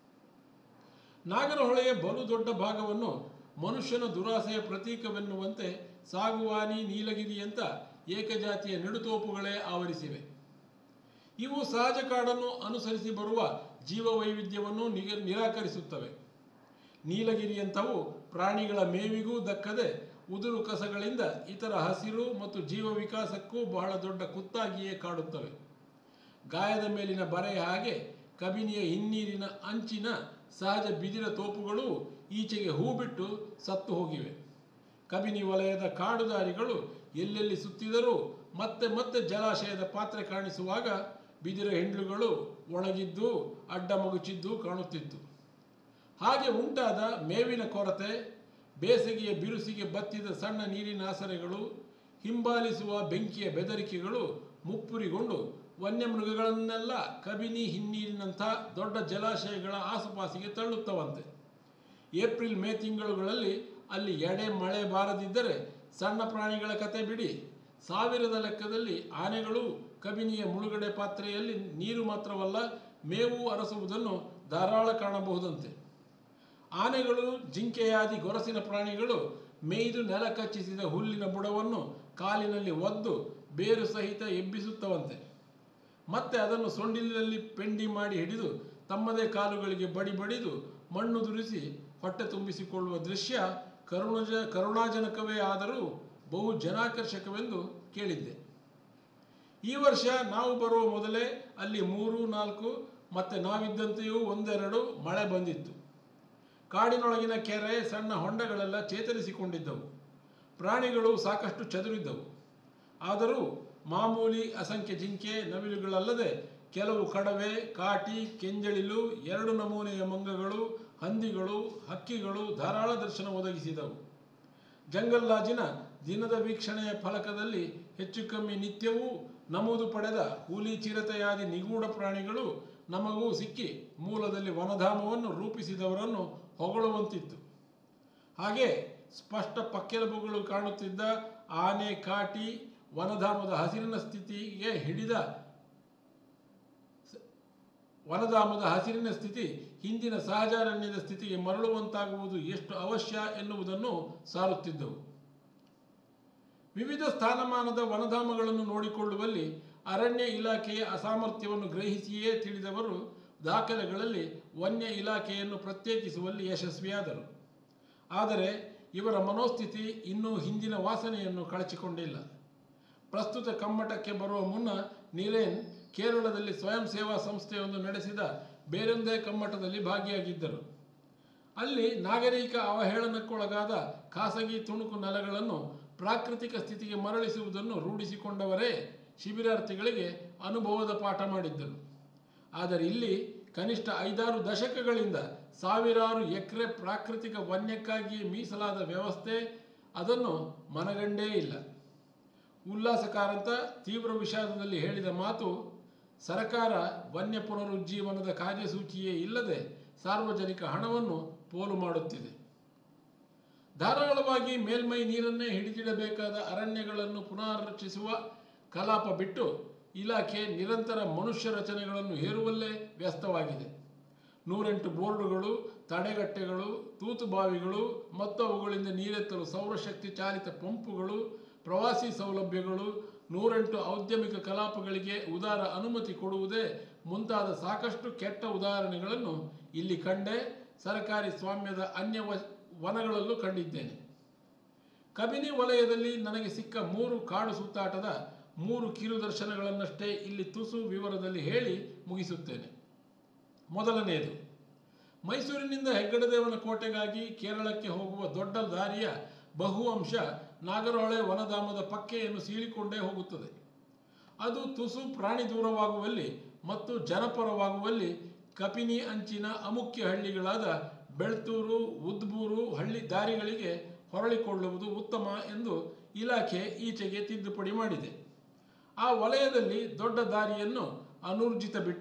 ನಾಗರಹೊಳೆಯ ಬಲು ದೊಡ್ಡ ಭಾಗವನ್ನು ಮನುಷ್ಯನ ದುರಾಸೆಯ ಪ್ರತೀಕವೆನ್ನುವಂತೆ ಸಾಗುವಾನಿ ನೀಲಗಿರಿಯಂತ ಏಕಜಾತಿಯ ನೆಡುತೋಪುಗಳೇ ಆವರಿಸಿವೆ ಇವು ಸಹಜ ಕಾಡನ್ನು ಅನುಸರಿಸಿ ಬರುವ ಜೀವವೈವಿಧ್ಯವನ್ನು ನಿಗ ನಿರಾಕರಿಸುತ್ತವೆ ನೀಲಗಿರಿಯಂಥವು ಪ್ರಾಣಿಗಳ ಮೇವಿಗೂ ದಕ್ಕದೆ ಉದುರು ಕಸಗಳಿಂದ ಇತರ ಹಸಿರು ಮತ್ತು ಜೀವ ವಿಕಾಸಕ್ಕೂ ಬಹಳ ದೊಡ್ಡ ಕುತ್ತಾಗಿಯೇ ಕಾಡುತ್ತವೆ ಗಾಯದ ಮೇಲಿನ ಬರೆಯ ಹಾಗೆ ಕಬಿನಿಯ ಹಿನ್ನೀರಿನ ಅಂಚಿನ ಸಹಜ ಬಿದಿರ ತೋಪುಗಳು ಈಚೆಗೆ ಹೂ ಬಿಟ್ಟು ಸತ್ತು ಹೋಗಿವೆ ಕಬಿನಿ ವಲಯದ ಕಾಡುದಾರಿಗಳು ಎಲ್ಲೆಲ್ಲಿ ಸುತ್ತಿದರೂ ಮತ್ತೆ ಮತ್ತೆ ಜಲಾಶಯದ ಪಾತ್ರೆ ಕಾಣಿಸುವಾಗ ಬಿದಿರ ಹಿಂಡ್ಲುಗಳು ಒಣಗಿದ್ದು ಅಡ್ಡ ಮಗುಚಿದ್ದು ಕಾಣುತ್ತಿತ್ತು ಹಾಗೆ ಉಂಟಾದ ಮೇವಿನ ಕೊರತೆ ಬೇಸಿಗೆಯ ಬಿರುಸಿಗೆ ಬತ್ತಿದ ಸಣ್ಣ ನೀರಿನ ಆಸರೆಗಳು ಹಿಂಬಾಲಿಸುವ ಬೆಂಕಿಯ ಬೆದರಿಕೆಗಳು ಮುಪ್ಪುರಿಗೊಂಡು ವನ್ಯಮೃಗಗಳನ್ನೆಲ್ಲ ಕಬಿನಿ ಹಿನ್ನೀರಿನಂಥ ದೊಡ್ಡ ಜಲಾಶಯಗಳ ಆಸುಪಾಸಿಗೆ ತಳ್ಳುತ್ತವಂತೆ ಏಪ್ರಿಲ್ ಮೇ ತಿಂಗಳುಗಳಲ್ಲಿ ಅಲ್ಲಿ ಎಡೆ ಮಳೆ ಬಾರದಿದ್ದರೆ ಸಣ್ಣ ಪ್ರಾಣಿಗಳ ಕತೆ ಬಿಡಿ ಸಾವಿರದ ಲೆಕ್ಕದಲ್ಲಿ ಆನೆಗಳು ಕಬಿನಿಯ ಮುಳುಗಡೆ ಪಾತ್ರೆಯಲ್ಲಿ ನೀರು ಮಾತ್ರವಲ್ಲ ಮೇವು ಅರಸುವುದನ್ನು ಧಾರಾಳ ಕಾಣಬಹುದಂತೆ ಆನೆಗಳು ಜಿಂಕೆಯಾದಿ ಗೊರಸಿನ ಪ್ರಾಣಿಗಳು ಮೇಯ್ದು ನೆಲ ಕಚ್ಚಿಸಿದ ಹುಲ್ಲಿನ ಬುಡವನ್ನು ಕಾಲಿನಲ್ಲಿ ಒದ್ದು ಬೇರು ಸಹಿತ ಎಬ್ಬಿಸುತ್ತವಂತೆ ಮತ್ತೆ ಅದನ್ನು ಸೊಂಡಿಲಿನಲ್ಲಿ ಪೆಂಡಿ ಮಾಡಿ ಹಿಡಿದು ತಮ್ಮದೇ ಕಾಲುಗಳಿಗೆ ಬಡಿ ಬಡಿದು ಮಣ್ಣು ದುರಿಸಿ ಹೊಟ್ಟೆ ತುಂಬಿಸಿಕೊಳ್ಳುವ ದೃಶ್ಯ ಕರುಣಜ ಕರುಣಾಜನಕವೇ ಆದರೂ ಬಹು ಜನಾಕರ್ಷಕವೆಂದು ಕೇಳಿದ್ದೆ ಈ ವರ್ಷ ನಾವು ಬರುವ ಮೊದಲೇ ಅಲ್ಲಿ ಮೂರು ನಾಲ್ಕು ಮತ್ತೆ ನಾವಿದ್ದಂತೆಯೂ ಒಂದೆರಡು ಮಳೆ ಬಂದಿತ್ತು ಕಾಡಿನೊಳಗಿನ ಕೆರೆ ಸಣ್ಣ ಹೊಂಡಗಳೆಲ್ಲ ಚೇತರಿಸಿಕೊಂಡಿದ್ದವು ಪ್ರಾಣಿಗಳು ಸಾಕಷ್ಟು ಚದುರಿದ್ದವು ಆದರೂ ಮಾಮೂಲಿ ಅಸಂಖ್ಯ ಜಿಂಕೆ ನವಿಲುಗಳಲ್ಲದೆ ಕೆಲವು ಕಡವೆ ಕಾಟಿ ಕೆಂಜಳಿಲು ಎರಡು ನಮೂನೆಯ ಮಂಗಗಳು ಹಂದಿಗಳು ಹಕ್ಕಿಗಳು ಧಾರಾಳ ದರ್ಶನ ಒದಗಿಸಿದವು ಜಂಗಲ್ ಲಾಜಿನ ದಿನದ ವೀಕ್ಷಣೆಯ ಫಲಕದಲ್ಲಿ ಹೆಚ್ಚು ಕಮ್ಮಿ ನಿತ್ಯವೂ ನಮೂದು ಪಡೆದ ಹುಲಿ ಚಿರತೆಯಾದಿ ನಿಗೂಢ ಪ್ರಾಣಿಗಳು ನಮಗೂ ಸಿಕ್ಕಿ ಮೂಲದಲ್ಲಿ ವನಧಾಮವನ್ನು ರೂಪಿಸಿದವರನ್ನು ಹೊಗಳುವಂತಿತ್ತು ಹಾಗೆ ಸ್ಪಷ್ಟ ಪಕ್ಕೆಲುಬುಗಳು ಕಾಣುತ್ತಿದ್ದ ಆನೆ ಕಾಟಿ ವನಧಾಮದ ಹಸಿರಿನ ಸ್ಥಿತಿಗೆ ಹಿಡಿದ ವನಧಾಮದ ಹಸಿರಿನ ಸ್ಥಿತಿ ಹಿಂದಿನ ಸಹಜಾರಣ್ಯದ ಸ್ಥಿತಿಗೆ ಮರಳುವಂತಾಗುವುದು ಎಷ್ಟು ಅವಶ್ಯ ಎನ್ನುವುದನ್ನು ಸಾರುತ್ತಿದ್ದವು ವಿವಿಧ ಸ್ಥಾನಮಾನದ ವನಧಾಮಗಳನ್ನು ನೋಡಿಕೊಳ್ಳುವಲ್ಲಿ ಅರಣ್ಯ ಇಲಾಖೆಯ ಅಸಾಮರ್ಥ್ಯವನ್ನು ಗ್ರಹಿಸಿಯೇ ತಿಳಿದವರು ದಾಖಲೆಗಳಲ್ಲಿ ವನ್ಯ ಇಲಾಖೆಯನ್ನು ಪ್ರತ್ಯೇಕಿಸುವಲ್ಲಿ ಯಶಸ್ವಿಯಾದರು ಆದರೆ ಇವರ ಮನೋಸ್ಥಿತಿ ಇನ್ನೂ ಹಿಂದಿನ ವಾಸನೆಯನ್ನು ಕಳಚಿಕೊಂಡಿಲ್ಲ ಪ್ರಸ್ತುತ ಕಮ್ಮಟಕ್ಕೆ ಬರುವ ಮುನ್ನ ನೀರೇನ್ ಕೇರಳದಲ್ಲಿ ಸ್ವಯಂ ಸೇವಾ ಸಂಸ್ಥೆಯೊಂದು ನಡೆಸಿದ ಬೇರೊಂದೇ ಕಮ್ಮಟದಲ್ಲಿ ಭಾಗಿಯಾಗಿದ್ದರು ಅಲ್ಲಿ ನಾಗರಿಕ ಅವಹೇಳನಕ್ಕೊಳಗಾದ ಖಾಸಗಿ ತುಣುಕು ನೆಲಗಳನ್ನು ಪ್ರಾಕೃತಿಕ ಸ್ಥಿತಿಗೆ ಮರಳಿಸುವುದನ್ನು ರೂಢಿಸಿಕೊಂಡವರೇ ಶಿಬಿರಾರ್ಥಿಗಳಿಗೆ ಅನುಭವದ ಪಾಠ ಮಾಡಿದ್ದರು ಆದರೆ ಇಲ್ಲಿ ಕನಿಷ್ಠ ಐದಾರು ದಶಕಗಳಿಂದ ಸಾವಿರಾರು ಎಕರೆ ಪ್ರಾಕೃತಿಕ ವನ್ಯಕ್ಕಾಗಿಯೇ ಮೀಸಲಾದ ವ್ಯವಸ್ಥೆ ಅದನ್ನು ಮನಗಂಡೇ ಇಲ್ಲ ಉಲ್ಲಾಸಕಾರಂತ ತೀವ್ರ ವಿಷಾದದಲ್ಲಿ ಹೇಳಿದ ಮಾತು ಸರಕಾರ ವನ್ಯ ಪುನರುಜ್ಜೀವನದ ಕಾರ್ಯಸೂಚಿಯೇ ಇಲ್ಲದೆ ಸಾರ್ವಜನಿಕ ಹಣವನ್ನು ಪೋಲು ಮಾಡುತ್ತಿದೆ ಧಾರಾಳವಾಗಿ ಮೇಲ್ಮೈ ನೀರನ್ನೇ ಹಿಡಿದಿಡಬೇಕಾದ ಅರಣ್ಯಗಳನ್ನು ಪುನರ್ರಚಿಸುವ ಕಲಾಪ ಬಿಟ್ಟು ಇಲಾಖೆ ನಿರಂತರ ಮನುಷ್ಯ ರಚನೆಗಳನ್ನು ಹೇರುವಲ್ಲೇ ವ್ಯಸ್ತವಾಗಿದೆ ನೂರೆಂಟು ಬೋರ್ಡುಗಳು ತಡೆಗಟ್ಟೆಗಳು ತೂತುಬಾವಿಗಳು ಮತ್ತು ಅವುಗಳಿಂದ ನೀರೆತ್ತಲು ಸೌರಶಕ್ತಿ ಚಾಲಿತ ಪಂಪುಗಳು ಪ್ರವಾಸಿ ಸೌಲಭ್ಯಗಳು ನೂರೆಂಟು ಔದ್ಯಮಿಕ ಕಲಾಪಗಳಿಗೆ ಉದಾರ ಅನುಮತಿ ಕೊಡುವುದೇ ಮುಂತಾದ ಸಾಕಷ್ಟು ಕೆಟ್ಟ ಉದಾಹರಣೆಗಳನ್ನು ಇಲ್ಲಿ ಕಂಡೆ ಸರ್ಕಾರಿ ಸ್ವಾಮ್ಯದ ಅನ್ಯ ವ- ವನಗಳಲ್ಲೂ ಕಂಡಿದ್ದೇನೆ ಕಬಿನಿ ವಲಯದಲ್ಲಿ ನನಗೆ ಸಿಕ್ಕ ಮೂರು ಕಾಡು ಸುತ್ತಾಟದ ಮೂರು ಕಿರು ದರ್ಶನಗಳನ್ನಷ್ಟೇ ಇಲ್ಲಿ ತುಸು ವಿವರದಲ್ಲಿ ಹೇಳಿ ಮುಗಿಸುತ್ತೇನೆ ಮೊದಲನೆಯದು ಮೈಸೂರಿನಿಂದ ಹೆಗ್ಗಡದೇವನ ಕೋಟೆಗಾಗಿ ಕೇರಳಕ್ಕೆ ಹೋಗುವ ದೊಡ್ಡ ದಾರಿಯ ಬಹು ಅಂಶ ನಾಗರಹೊಳೆ ವನಧಾಮದ ಪಕ್ಕೆಯನ್ನು ಸೀಳಿಕೊಂಡೇ ಹೋಗುತ್ತದೆ ಅದು ತುಸು ಪ್ರಾಣಿ ದೂರವಾಗುವಲ್ಲಿ ಮತ್ತು ಜನಪರವಾಗುವಲ್ಲಿ ಕಪಿನಿ ಅಂಚಿನ ಅಮುಖ್ಯ ಹಳ್ಳಿಗಳಾದ ಬೆಳ್ತೂರು ಉದ್ಬೂರು ಹಳ್ಳಿ ದಾರಿಗಳಿಗೆ ಹೊರಳಿಕೊಳ್ಳುವುದು ಉತ್ತಮ ಎಂದು ಇಲಾಖೆ ಈಚೆಗೆ ತಿದ್ದುಪಡಿ ಮಾಡಿದೆ ಆ ವಲಯದಲ್ಲಿ ದೊಡ್ಡ ದಾರಿಯನ್ನು ಅನೂರ್ಜಿತ ಬಿಟ್ಟು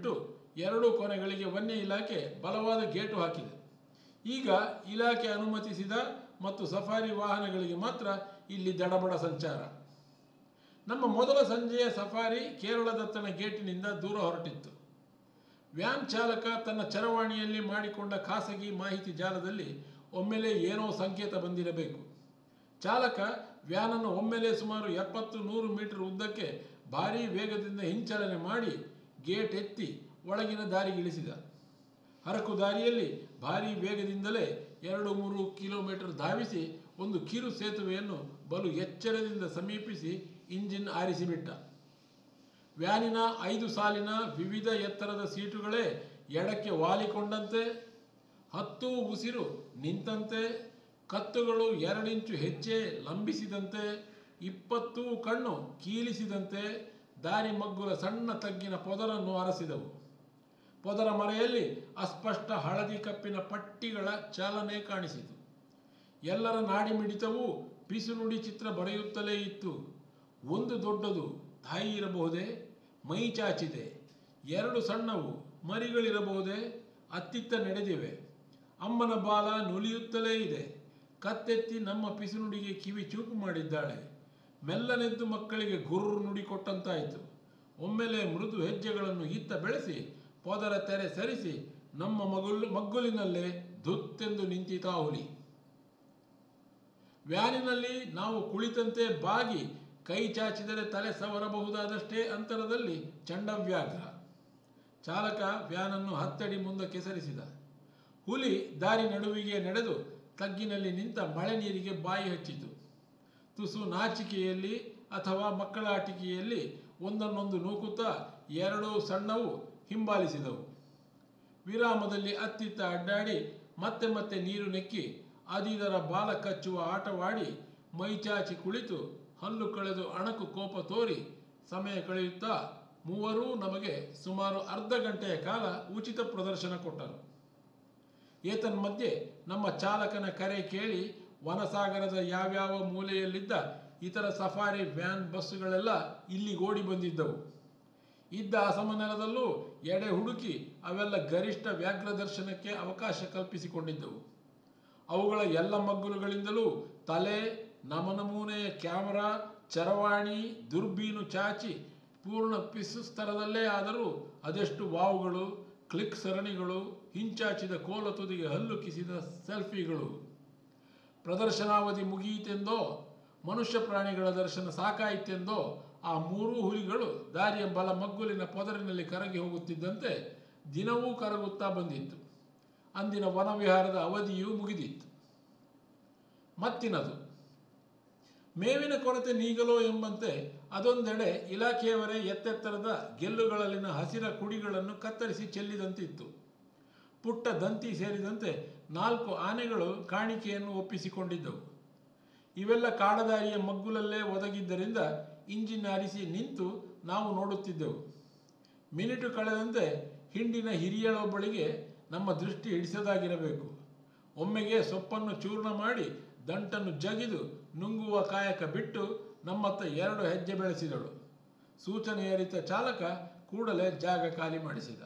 ಎರಡೂ ಕೊನೆಗಳಿಗೆ ವನ್ಯ ಇಲಾಖೆ ಬಲವಾದ ಗೇಟು ಹಾಕಿದೆ ಈಗ ಇಲಾಖೆ ಅನುಮತಿಸಿದ ಮತ್ತು ಸಫಾರಿ ವಾಹನಗಳಿಗೆ ಮಾತ್ರ ಇಲ್ಲಿ ದಡಬಡ ಸಂಚಾರ ನಮ್ಮ ಮೊದಲ ಸಂಜೆಯ ಸಫಾರಿ ಕೇರಳದತ್ತನ ಗೇಟಿನಿಂದ ದೂರ ಹೊರಟಿತ್ತು ವ್ಯಾನ್ ಚಾಲಕ ತನ್ನ ಚರವಾಣಿಯಲ್ಲಿ ಮಾಡಿಕೊಂಡ ಖಾಸಗಿ ಮಾಹಿತಿ ಜಾಲದಲ್ಲಿ ಒಮ್ಮೆಲೇ ಏನೋ ಸಂಕೇತ ಬಂದಿರಬೇಕು ಚಾಲಕ ವ್ಯಾನನ್ನು ಒಮ್ಮೆಲೇ ಸುಮಾರು ಎಪ್ಪತ್ತು ನೂರು ಮೀಟರ್ ಉದ್ದಕ್ಕೆ ಭಾರೀ ವೇಗದಿಂದ ಹಿಂಚಲನೆ ಮಾಡಿ ಗೇಟ್ ಎತ್ತಿ ಒಳಗಿನ ದಾರಿಗಿಳಿಸಿದ ಹರಕು ದಾರಿಯಲ್ಲಿ ಭಾರೀ ವೇಗದಿಂದಲೇ ಎರಡು ಮೂರು ಕಿಲೋಮೀಟರ್ ಧಾವಿಸಿ ಒಂದು ಕಿರು ಸೇತುವೆಯನ್ನು ಬಲು ಎಚ್ಚರದಿಂದ ಸಮೀಪಿಸಿ ಇಂಜಿನ್ ಆರಿಸಿಬಿಟ್ಟ ವ್ಯಾನಿನ ಐದು ಸಾಲಿನ ವಿವಿಧ ಎತ್ತರದ ಸೀಟುಗಳೇ ಎಡಕ್ಕೆ ವಾಲಿಕೊಂಡಂತೆ ಹತ್ತು ಉಸಿರು ನಿಂತಂತೆ ಕತ್ತುಗಳು ಎರಡಿಂಚು ಹೆಚ್ಚೆ ಲಂಬಿಸಿದಂತೆ ಇಪ್ಪತ್ತು ಕಣ್ಣು ಕೀಲಿಸಿದಂತೆ ದಾರಿ ಮಗ್ಗುಲ ಸಣ್ಣ ತಗ್ಗಿನ ಪೊದರನ್ನು ಅರಸಿದವು ಪೊದರ ಮರೆಯಲ್ಲಿ ಅಸ್ಪಷ್ಟ ಹಳದಿ ಕಪ್ಪಿನ ಪಟ್ಟಿಗಳ ಚಾಲನೆ ಕಾಣಿಸಿತು ಎಲ್ಲರ ನಾಡಿ ಮಿಡಿತವೂ ಪಿಸುನುಡಿ ಚಿತ್ರ ಬರೆಯುತ್ತಲೇ ಇತ್ತು ಒಂದು ದೊಡ್ಡದು ತಾಯಿ ಇರಬಹುದೇ ಮೈ ಚಾಚಿದೆ ಎರಡು ಸಣ್ಣವು ಮರಿಗಳಿರಬಹುದೇ ಅತ್ತಿತ್ತ ನಡೆದಿವೆ ಅಮ್ಮನ ಬಾಲ ನುಲಿಯುತ್ತಲೇ ಇದೆ ಕತ್ತೆತ್ತಿ ನಮ್ಮ ಪಿಸುನುಡಿಗೆ ಕಿವಿ ಚೂಪು ಮಾಡಿದ್ದಾಳೆ ಮೆಲ್ಲನೆದ್ದು ಮಕ್ಕಳಿಗೆ ಗುರ್ರು ನುಡಿ ಕೊಟ್ಟಂತಾಯಿತು ಒಮ್ಮೆಲೆ ಮೃದು ಹೆಜ್ಜೆಗಳನ್ನು ಇತ್ತ ಬೆಳೆಸಿ ಪೊದರ ತೆರೆ ಸರಿಸಿ ನಮ್ಮ ಮಗುಲ್ ಮಗ್ಗುಲಿನಲ್ಲೇ ಧುತ್ತೆಂದು ನಿಂತಿತಾ ಹುಲಿ ವ್ಯಾನಿನಲ್ಲಿ ನಾವು ಕುಳಿತಂತೆ ಬಾಗಿ ಕೈ ಚಾಚಿದರೆ ತಲೆ ಸವರಬಹುದಾದಷ್ಟೇ ಅಂತರದಲ್ಲಿ ಚಂಡವ್ಯಾಘ್ರ ಚಾಲಕ ವ್ಯಾನನ್ನು ಹತ್ತಡಿ ಮುಂದಕ್ಕೆ ಸರಿಸಿದ ಹುಲಿ ದಾರಿ ನಡುವಿಗೆ ನಡೆದು ತಗ್ಗಿನಲ್ಲಿ ನಿಂತ ಮಳೆ ನೀರಿಗೆ ಬಾಯಿ ಹಚ್ಚಿತು ತುಸು ನಾಚಿಕೆಯಲ್ಲಿ ಅಥವಾ ಮಕ್ಕಳ ಆಟಿಕೆಯಲ್ಲಿ ಒಂದನ್ನೊಂದು ನೂಕುತ್ತಾ ಎರಡೂ ಸಣ್ಣವು ಹಿಂಬಾಲಿಸಿದವು ವಿರಾಮದಲ್ಲಿ ಅತ್ತಿತ್ತ ಅಡ್ಡಾಡಿ ಮತ್ತೆ ಮತ್ತೆ ನೀರು ನೆಕ್ಕಿ ಅದಿದರ ಬಾಲ ಕಚ್ಚುವ ಆಟವಾಡಿ ಮೈಚಾಚಿ ಕುಳಿತು ಹಲ್ಲು ಕಳೆದು ಅಣಕು ಕೋಪ ತೋರಿ ಸಮಯ ಕಳೆಯುತ್ತಾ ಮೂವರೂ ನಮಗೆ ಸುಮಾರು ಅರ್ಧ ಗಂಟೆಯ ಕಾಲ ಉಚಿತ ಪ್ರದರ್ಶನ ಕೊಟ್ಟರು ಏತನ್ಮಧ್ಯೆ ನಮ್ಮ ಚಾಲಕನ ಕರೆ ಕೇಳಿ ವನಸಾಗರದ ಯಾವ್ಯಾವ ಮೂಲೆಯಲ್ಲಿದ್ದ ಇತರ ಸಫಾರಿ ವ್ಯಾನ್ ಬಸ್ಸುಗಳೆಲ್ಲ ಇಲ್ಲಿಗೋಡಿ ಬಂದಿದ್ದವು ಇದ್ದ ಅಸಮನೆಲದಲ್ಲೂ ಎಡೆ ಹುಡುಕಿ ಅವೆಲ್ಲ ಗರಿಷ್ಠ ವ್ಯಾಘ್ರ ದರ್ಶನಕ್ಕೆ ಅವಕಾಶ ಕಲ್ಪಿಸಿಕೊಂಡಿದ್ದವು ಅವುಗಳ ಎಲ್ಲ ಮಗ್ಗುಲುಗಳಿಂದಲೂ ತಲೆ ನಮನಮೂನೆಯ ಕ್ಯಾಮರಾ ಚರವಾಣಿ ದುರ್ಬೀನು ಚಾಚಿ ಪೂರ್ಣ ಪಿಸು ಸ್ತರದಲ್ಲೇ ಆದರೂ ಅದೆಷ್ಟು ವಾವುಗಳು ಕ್ಲಿಕ್ ಸರಣಿಗಳು ಹಿಂಚಾಚಿದ ಕೋಲ ತುದಿಗೆ ಹಲ್ಲು ಕಿಸಿದ ಸೆಲ್ಫಿಗಳು ಪ್ರದರ್ಶನಾವಧಿ ಮುಗಿಯಿತೆಂದೋ ಮನುಷ್ಯ ಪ್ರಾಣಿಗಳ ದರ್ಶನ ಸಾಕಾಯಿತೆಂದೋ ಆ ಮೂರೂ ಹುಲಿಗಳು ದಾರಿಯ ಬಲ ಮಗ್ಗುಲಿನ ಪೊದರಿನಲ್ಲಿ ಕರಗಿ ಹೋಗುತ್ತಿದ್ದಂತೆ ದಿನವೂ ಕರಗುತ್ತಾ ಬಂದಿತ್ತು ಅಂದಿನ ವನವಿಹಾರದ ಅವಧಿಯೂ ಮುಗಿದಿತ್ತು ಮತ್ತಿನದು ಮೇವಿನ ಕೊರತೆ ನೀಗಲೋ ಎಂಬಂತೆ ಅದೊಂದೆಡೆ ಇಲಾಖೆಯವರೇ ಎತ್ತೆತ್ತರದ ಗೆಲ್ಲುಗಳಲ್ಲಿನ ಹಸಿರ ಕುಡಿಗಳನ್ನು ಕತ್ತರಿಸಿ ಚೆಲ್ಲಿದಂತಿತ್ತು ಪುಟ್ಟ ದಂತಿ ಸೇರಿದಂತೆ ನಾಲ್ಕು ಆನೆಗಳು ಕಾಣಿಕೆಯನ್ನು ಒಪ್ಪಿಸಿಕೊಂಡಿದ್ದವು ಇವೆಲ್ಲ ಕಾಡದಾರಿಯ ಮಗ್ಗುಲಲ್ಲೇ ಒದಗಿದ್ದರಿಂದ ಇಂಜಿನ್ ಆರಿಸಿ ನಿಂತು ನಾವು ನೋಡುತ್ತಿದ್ದೆವು ಮಿನಿಟು ಕಳೆದಂತೆ ಹಿಂಡಿನ ಹಿರಿಯಳೊಬ್ಬಳಿಗೆ ನಮ್ಮ ದೃಷ್ಟಿ ಹಿಡಿಸದಾಗಿರಬೇಕು ಒಮ್ಮೆಗೆ ಸೊಪ್ಪನ್ನು ಚೂರ್ಣ ಮಾಡಿ ದಂಟನ್ನು ಜಗಿದು ನುಂಗುವ ಕಾಯಕ ಬಿಟ್ಟು ನಮ್ಮತ್ತ ಎರಡು ಹೆಜ್ಜೆ ಬೆಳೆಸಿದಳು ಸೂಚನೆ ಏರಿತ ಚಾಲಕ ಕೂಡಲೇ ಜಾಗ ಖಾಲಿ ಮಾಡಿಸಿದ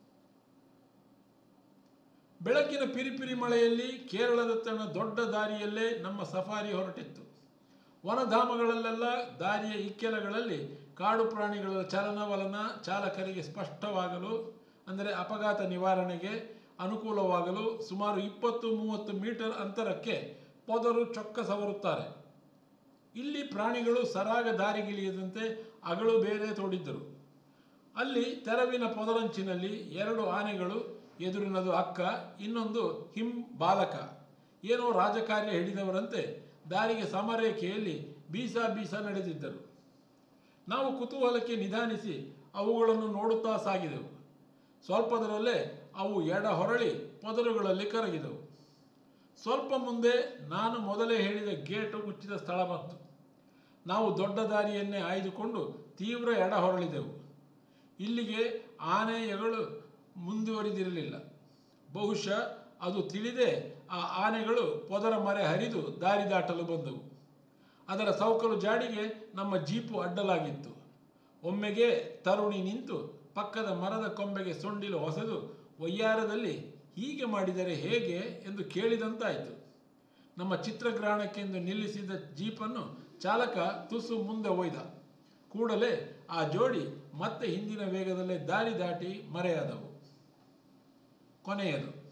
ಬೆಳಕಿನ ಪಿರಿಪಿರಿ ಮಳೆಯಲ್ಲಿ ಕೇರಳದತ್ತನ ದೊಡ್ಡ ದಾರಿಯಲ್ಲೇ ನಮ್ಮ ಸಫಾರಿ ಹೊರಟಿತ್ತು ವನಧಾಮಗಳಲ್ಲೆಲ್ಲ ದಾರಿಯ ಇಕ್ಕೆಲಗಳಲ್ಲಿ ಕಾಡು ಪ್ರಾಣಿಗಳ ಚಲನವಲನ ಚಾಲಕರಿಗೆ ಸ್ಪಷ್ಟವಾಗಲು ಅಂದರೆ ಅಪಘಾತ ನಿವಾರಣೆಗೆ ಅನುಕೂಲವಾಗಲು ಸುಮಾರು ಇಪ್ಪತ್ತು ಮೂವತ್ತು ಮೀಟರ್ ಅಂತರಕ್ಕೆ ಪೊದರು ಚೊಕ್ಕ ಸವರುತ್ತಾರೆ ಇಲ್ಲಿ ಪ್ರಾಣಿಗಳು ಸರಾಗ ದಾರಿಗಿಳಿಯದಂತೆ ಅಗಳು ಬೇರೆ ತೋಡಿದ್ದರು ಅಲ್ಲಿ ತೆರವಿನ ಪೊದರಂಚಿನಲ್ಲಿ ಎರಡು ಆನೆಗಳು ಎದುರಿನದು ಅಕ್ಕ ಇನ್ನೊಂದು ಹಿಂ ಬಾಲಕ ಏನೋ ರಾಜಕಾರ್ಯ ಹಿಡಿದವರಂತೆ ದಾರಿಗೆ ಸಮರೇಖೆಯಲ್ಲಿ ಬೀಸ ಬೀಸ ನಡೆದಿದ್ದರು ನಾವು ಕುತೂಹಲಕ್ಕೆ ನಿಧಾನಿಸಿ ಅವುಗಳನ್ನು ನೋಡುತ್ತಾ ಸಾಗಿದೆವು ಸ್ವಲ್ಪದರಲ್ಲೇ ಅವು ಎಡ ಹೊರಳಿ ಪೊದರುಗಳಲ್ಲಿ ಕರಗಿದವು ಸ್ವಲ್ಪ ಮುಂದೆ ನಾನು ಮೊದಲೇ ಹೇಳಿದ ಗೇಟು ಮುಚ್ಚಿದ ಸ್ಥಳ ಬಂತು ನಾವು ದೊಡ್ಡ ದಾರಿಯನ್ನೇ ಆಯ್ದುಕೊಂಡು ತೀವ್ರ ಎಡ ಹೊರಳಿದೆವು ಇಲ್ಲಿಗೆ ಆನೆಗಳು ಮುಂದುವರಿದಿರಲಿಲ್ಲ ಬಹುಶಃ ಅದು ತಿಳಿದೇ ಆ ಆನೆಗಳು ಪೊದರ ಮರೆ ಹರಿದು ದಾರಿ ದಾಟಲು ಬಂದವು ಅದರ ಸೌಕಲು ಜಾಡಿಗೆ ನಮ್ಮ ಜೀಪು ಅಡ್ಡಲಾಗಿತ್ತು ಒಮ್ಮೆಗೆ ತರುಣಿ ನಿಂತು ಪಕ್ಕದ ಮರದ ಕೊಂಬೆಗೆ ಸೊಂಡಿಲು ಹೊಸೆದು ವಯ್ಯಾರದಲ್ಲಿ ಹೀಗೆ ಮಾಡಿದರೆ ಹೇಗೆ ಎಂದು ಕೇಳಿದಂತಾಯಿತು ನಮ್ಮ ಚಿತ್ರಗ್ರಹಣಕ್ಕೆಂದು ನಿಲ್ಲಿಸಿದ ಜೀಪನ್ನು ಚಾಲಕ ತುಸು ಮುಂದೆ ಒಯ್ದ ಕೂಡಲೇ ಆ ಜೋಡಿ ಮತ್ತೆ ಹಿಂದಿನ ವೇಗದಲ್ಲೇ ದಾರಿ ದಾಟಿ ಮರೆಯಾದವು ಕೊನೆಯದು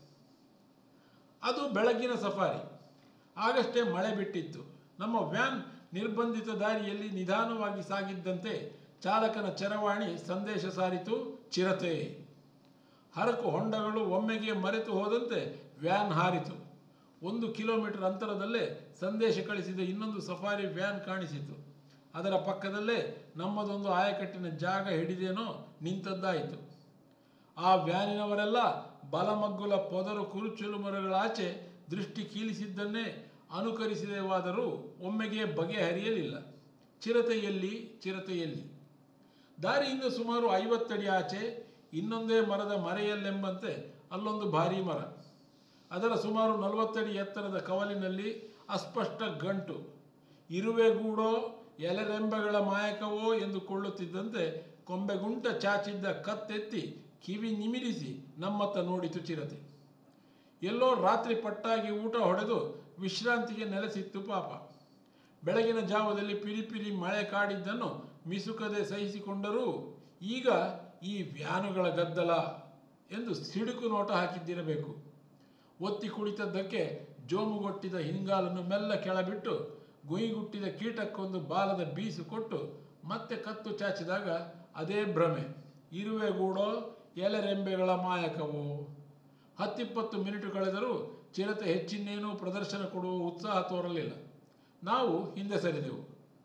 ಅದು ಬೆಳಗಿನ ಸಫಾರಿ ಆಗಷ್ಟೇ ಮಳೆ ಬಿಟ್ಟಿತ್ತು ನಮ್ಮ ವ್ಯಾನ್ ನಿರ್ಬಂಧಿತ ದಾರಿಯಲ್ಲಿ ನಿಧಾನವಾಗಿ ಸಾಗಿದ್ದಂತೆ ಚಾಲಕನ ಚರವಾಣಿ ಸಂದೇಶ ಸಾರಿತು ಚಿರತೆ ಹರಕು ಹೊಂಡಗಳು ಒಮ್ಮೆಗೆ ಮರೆತು ಹೋದಂತೆ ವ್ಯಾನ್ ಹಾರಿತು ಒಂದು ಕಿಲೋಮೀಟರ್ ಅಂತರದಲ್ಲೇ ಸಂದೇಶ ಕಳಿಸಿದ ಇನ್ನೊಂದು ಸಫಾರಿ ವ್ಯಾನ್ ಕಾಣಿಸಿತು ಅದರ ಪಕ್ಕದಲ್ಲೇ ನಮ್ಮದೊಂದು ಆಯಕಟ್ಟಿನ ಜಾಗ ಹಿಡಿದೇನೋ ನಿಂತದ್ದಾಯಿತು ಆ ವ್ಯಾನಿನವರೆಲ್ಲ ಬಲಮಗ್ಗುಲ ಪೊದರು ಕುರುಚಲು ಮರಗಳಾಚೆ ದೃಷ್ಟಿ ಕೀಲಿಸಿದ್ದನ್ನೇ ಅನುಕರಿಸಿದೆವಾದರೂ ಒಮ್ಮೆಗೆ ಬಗೆಹರಿಯಲಿಲ್ಲ ಚಿರತೆಯಲ್ಲಿ ಚಿರತೆಯಲ್ಲಿ ದಾರಿಯಿಂದ ಸುಮಾರು ಐವತ್ತಡಿ ಆಚೆ ಇನ್ನೊಂದೇ ಮರದ ಮರೆಯಲ್ಲೆಂಬಂತೆ ಅಲ್ಲೊಂದು ಭಾರೀ ಮರ ಅದರ ಸುಮಾರು ನಲವತ್ತಡಿ ಎತ್ತರದ ಕವಲಿನಲ್ಲಿ ಅಸ್ಪಷ್ಟ ಗಂಟು ಇರುವೆಗೂಡೋ ಎಲೆರೆಂಬೆಗಳ ಮಾಯಕವೋ ಎಂದುಕೊಳ್ಳುತ್ತಿದ್ದಂತೆ ಕೊಂಬೆಗುಂಟ ಚಾಚಿದ್ದ ಕತ್ತೆತ್ತಿ ಕಿವಿ ನಿಮಿರಿಸಿ ನಮ್ಮತ್ತ ನೋಡಿತು ಚಿರತೆ ಎಲ್ಲೋ ರಾತ್ರಿ ಪಟ್ಟಾಗಿ ಊಟ ಹೊಡೆದು ವಿಶ್ರಾಂತಿಗೆ ನೆಲೆಸಿತ್ತು ಪಾಪ ಬೆಳಗಿನ ಜಾವದಲ್ಲಿ ಪಿರಿಪಿರಿ ಮಳೆ ಕಾಡಿದ್ದನ್ನು ಮಿಸುಕದೆ ಸಹಿಸಿಕೊಂಡರೂ ಈಗ ಈ ವ್ಯಾನುಗಳ ಗದ್ದಲ ಎಂದು ಸಿಡುಕು ನೋಟ ಹಾಕಿದ್ದಿರಬೇಕು ಒತ್ತಿ ಕುಳಿತದ್ದಕ್ಕೆ ಜೋಮುಗೊಟ್ಟಿದ ಹಿಂಗಾಲನ್ನು ಮೆಲ್ಲ ಕೆಳಬಿಟ್ಟು ಗುಯಿಗುಟ್ಟಿದ ಕೀಟಕ್ಕೊಂದು ಬಾಲದ ಬೀಸು ಕೊಟ್ಟು ಮತ್ತೆ ಕತ್ತು ಚಾಚಿದಾಗ ಅದೇ ಭ್ರಮೆ ಇರುವೆಗೂಡೋ ಎಲೆರೆಂಬೆಗಳ ಮಾಯಕವೋ ಹತ್ತಿಪ್ಪತ್ತು ಮಿನಿಟು ಕಳೆದರೂ ಚಿರತೆ ಹೆಚ್ಚಿನ್ನೇನೂ ಪ್ರದರ್ಶನ ಕೊಡುವ ಉತ್ಸಾಹ ತೋರಲಿಲ್ಲ ನಾವು ಹಿಂದೆ ಸರಿದೆವು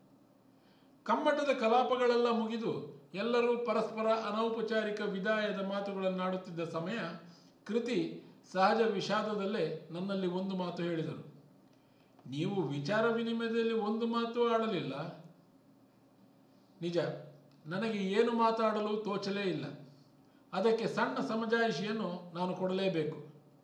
ಕಮ್ಮಟದ ಕಲಾಪಗಳೆಲ್ಲ ಮುಗಿದು ಎಲ್ಲರೂ ಪರಸ್ಪರ ಅನೌಪಚಾರಿಕ ವಿದಾಯದ ಮಾತುಗಳನ್ನಾಡುತ್ತಿದ್ದ ಸಮಯ ಕೃತಿ ಸಹಜ ವಿಷಾದದಲ್ಲೇ ನನ್ನಲ್ಲಿ ಒಂದು ಮಾತು ಹೇಳಿದರು ನೀವು ವಿಚಾರ ವಿನಿಮಯದಲ್ಲಿ ಒಂದು ಮಾತು ಆಡಲಿಲ್ಲ ನಿಜ ನನಗೆ ಏನು ಮಾತಾಡಲು ತೋಚಲೇ ಇಲ್ಲ ಅದಕ್ಕೆ ಸಣ್ಣ ಸಮಜಾಯಿಷಿಯನ್ನು ನಾನು ಕೊಡಲೇಬೇಕು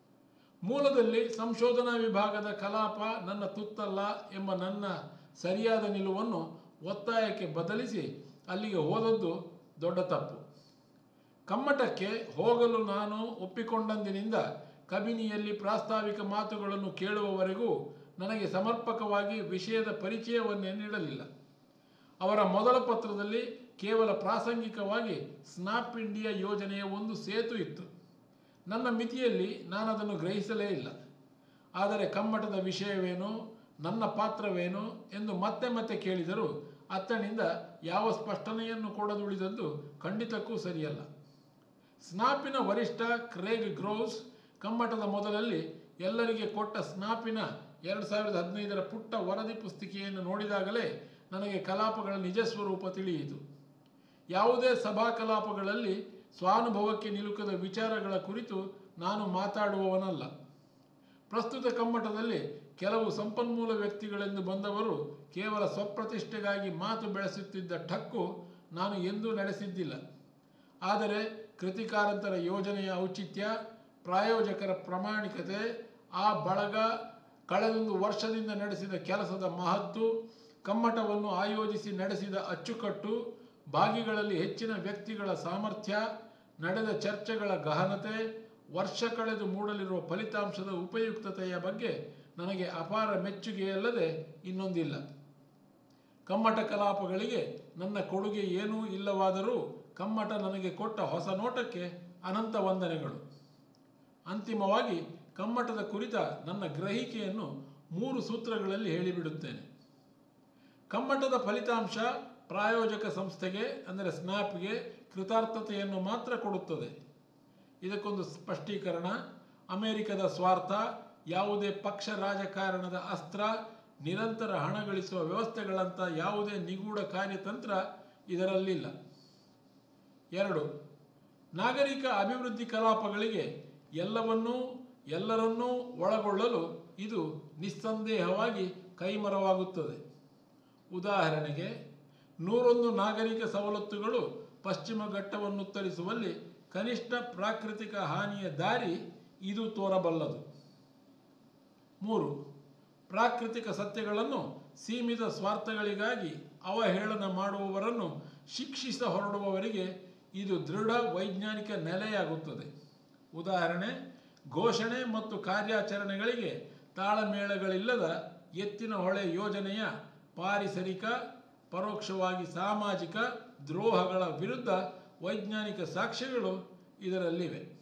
ಮೂಲದಲ್ಲಿ ಸಂಶೋಧನಾ ವಿಭಾಗದ ಕಲಾಪ ನನ್ನ ತುತ್ತಲ್ಲ ಎಂಬ ನನ್ನ ಸರಿಯಾದ ನಿಲುವನ್ನು ಒತ್ತಾಯಕ್ಕೆ ಬದಲಿಸಿ ಅಲ್ಲಿಗೆ ಹೋದದ್ದು ದೊಡ್ಡ ತಪ್ಪು ಕಮ್ಮಟಕ್ಕೆ ಹೋಗಲು ನಾನು ಒಪ್ಪಿಕೊಂಡಂದಿನಿಂದ ಕಬಿನಿಯಲ್ಲಿ ಪ್ರಾಸ್ತಾವಿಕ ಮಾತುಗಳನ್ನು ಕೇಳುವವರೆಗೂ ನನಗೆ ಸಮರ್ಪಕವಾಗಿ ವಿಷಯದ ಪರಿಚಯವನ್ನೇ ನೀಡಲಿಲ್ಲ ಅವರ ಮೊದಲ ಪತ್ರದಲ್ಲಿ ಕೇವಲ ಪ್ರಾಸಂಗಿಕವಾಗಿ ಸ್ನಾಪ್ ಇಂಡಿಯಾ ಯೋಜನೆಯ ಒಂದು ಸೇತು ಇತ್ತು ನನ್ನ ಮಿತಿಯಲ್ಲಿ ನಾನು ಅದನ್ನು ಗ್ರಹಿಸಲೇ ಇಲ್ಲ ಆದರೆ ಕಮ್ಮಟದ ವಿಷಯವೇನು ನನ್ನ ಪಾತ್ರವೇನು ಎಂದು ಮತ್ತೆ ಮತ್ತೆ ಕೇಳಿದರೂ ಅತ್ತನಿಂದ ಯಾವ ಸ್ಪಷ್ಟನೆಯನ್ನು ಕೊಡದುಳಿದದ್ದು ಖಂಡಿತಕ್ಕೂ ಸರಿಯಲ್ಲ ಸ್ನಾಪಿನ ವರಿಷ್ಠ ಕ್ರೇಗ್ ಗ್ರೋವ್ಸ್ ಕಮ್ಮಟದ ಮೊದಲಲ್ಲಿ ಎಲ್ಲರಿಗೆ ಕೊಟ್ಟ ಸ್ನಾಪಿನ ಎರಡು ಸಾವಿರದ ಹದಿನೈದರ ಪುಟ್ಟ ವರದಿ ಪುಸ್ತಿಕೆಯನ್ನು ನೋಡಿದಾಗಲೇ ನನಗೆ ಕಲಾಪಗಳ ನಿಜ ಸ್ವರೂಪ ತಿಳಿಯಿತು ಯಾವುದೇ ಸಭಾ ಕಲಾಪಗಳಲ್ಲಿ ಸ್ವಾನುಭವಕ್ಕೆ ನಿಲುಕದ ವಿಚಾರಗಳ ಕುರಿತು ನಾನು ಮಾತಾಡುವವನಲ್ಲ ಪ್ರಸ್ತುತ ಕಮ್ಮಟದಲ್ಲಿ ಕೆಲವು ಸಂಪನ್ಮೂಲ ವ್ಯಕ್ತಿಗಳೆಂದು ಬಂದವರು ಕೇವಲ ಸ್ವಪ್ರತಿಷ್ಠೆಗಾಗಿ ಮಾತು ಬೆಳೆಸುತ್ತಿದ್ದ ಠಕ್ಕು ನಾನು ಎಂದೂ ನಡೆಸಿದ್ದಿಲ್ಲ ಆದರೆ ಕೃತಿಕಾರಂತರ ಯೋಜನೆಯ ಔಚಿತ್ಯ ಪ್ರಾಯೋಜಕರ ಪ್ರಾಮಾಣಿಕತೆ ಆ ಬಳಗ ಕಳೆದೊಂದು ವರ್ಷದಿಂದ ನಡೆಸಿದ ಕೆಲಸದ ಮಹತ್ತು ಕಮ್ಮಟವನ್ನು ಆಯೋಜಿಸಿ ನಡೆಸಿದ ಅಚ್ಚುಕಟ್ಟು ಭಾಗಿಗಳಲ್ಲಿ ಹೆಚ್ಚಿನ ವ್ಯಕ್ತಿಗಳ ಸಾಮರ್ಥ್ಯ ನಡೆದ ಚರ್ಚೆಗಳ ಗಹನತೆ ವರ್ಷ ಕಳೆದು ಮೂಡಲಿರುವ ಫಲಿತಾಂಶದ ಉಪಯುಕ್ತತೆಯ ಬಗ್ಗೆ ನನಗೆ ಅಪಾರ ಮೆಚ್ಚುಗೆಯಲ್ಲದೆ ಇನ್ನೊಂದಿಲ್ಲ ಕಮ್ಮಟ ಕಲಾಪಗಳಿಗೆ ನನ್ನ ಕೊಡುಗೆ ಏನೂ ಇಲ್ಲವಾದರೂ ಕಮ್ಮಟ ನನಗೆ ಕೊಟ್ಟ ಹೊಸ ನೋಟಕ್ಕೆ ಅನಂತ ವಂದನೆಗಳು ಅಂತಿಮವಾಗಿ ಕಮ್ಮಟದ ಕುರಿತ ನನ್ನ ಗ್ರಹಿಕೆಯನ್ನು ಮೂರು ಸೂತ್ರಗಳಲ್ಲಿ ಹೇಳಿಬಿಡುತ್ತೇನೆ ಕಮ್ಮಟದ ಫಲಿತಾಂಶ ಪ್ರಾಯೋಜಕ ಸಂಸ್ಥೆಗೆ ಅಂದರೆ ಸ್ನ್ಯಾಪ್ಗೆ ಕೃತಾರ್ಥತೆಯನ್ನು ಮಾತ್ರ ಕೊಡುತ್ತದೆ ಇದಕ್ಕೊಂದು ಸ್ಪಷ್ಟೀಕರಣ ಅಮೆರಿಕದ ಸ್ವಾರ್ಥ ಯಾವುದೇ ಪಕ್ಷ ರಾಜಕಾರಣದ ಅಸ್ತ್ರ ನಿರಂತರ ಹಣ ಗಳಿಸುವ ವ್ಯವಸ್ಥೆಗಳಂಥ ಯಾವುದೇ ನಿಗೂಢ ಕಾರ್ಯತಂತ್ರ ಇದರಲ್ಲಿಲ್ಲ ಎರಡು ನಾಗರಿಕ ಅಭಿವೃದ್ಧಿ ಕಲಾಪಗಳಿಗೆ ಎಲ್ಲವನ್ನೂ ಎಲ್ಲರನ್ನೂ ಒಳಗೊಳ್ಳಲು ಇದು ನಿಸ್ಸಂದೇಹವಾಗಿ ಕೈಮರವಾಗುತ್ತದೆ ಉದಾಹರಣೆಗೆ ನೂರೊಂದು ನಾಗರಿಕ ಸವಲತ್ತುಗಳು ಪಶ್ಚಿಮ ಘಟ್ಟವನ್ನುತ್ತರಿಸುವಲ್ಲಿ ಕನಿಷ್ಠ ಪ್ರಾಕೃತಿಕ ಹಾನಿಯ ದಾರಿ ಇದು ತೋರಬಲ್ಲದು ಮೂರು ಪ್ರಾಕೃತಿಕ ಸತ್ಯಗಳನ್ನು ಸೀಮಿತ ಸ್ವಾರ್ಥಗಳಿಗಾಗಿ ಅವಹೇಳನ ಮಾಡುವವರನ್ನು ಶಿಕ್ಷಿಸ ಹೊರಡುವವರಿಗೆ ಇದು ದೃಢ ವೈಜ್ಞಾನಿಕ ನೆಲೆಯಾಗುತ್ತದೆ ಉದಾಹರಣೆ ಘೋಷಣೆ ಮತ್ತು ಕಾರ್ಯಾಚರಣೆಗಳಿಗೆ ತಾಳಮೇಳಗಳಿಲ್ಲದ ಎತ್ತಿನ ಹೊಳೆ ಯೋಜನೆಯ ಪಾರಿಸರಿಕ ಪರೋಕ್ಷವಾಗಿ ಸಾಮಾಜಿಕ ದ್ರೋಹಗಳ ವಿರುದ್ಧ ವೈಜ್ಞಾನಿಕ ಸಾಕ್ಷ್ಯಗಳು ಇದರಲ್ಲಿವೆ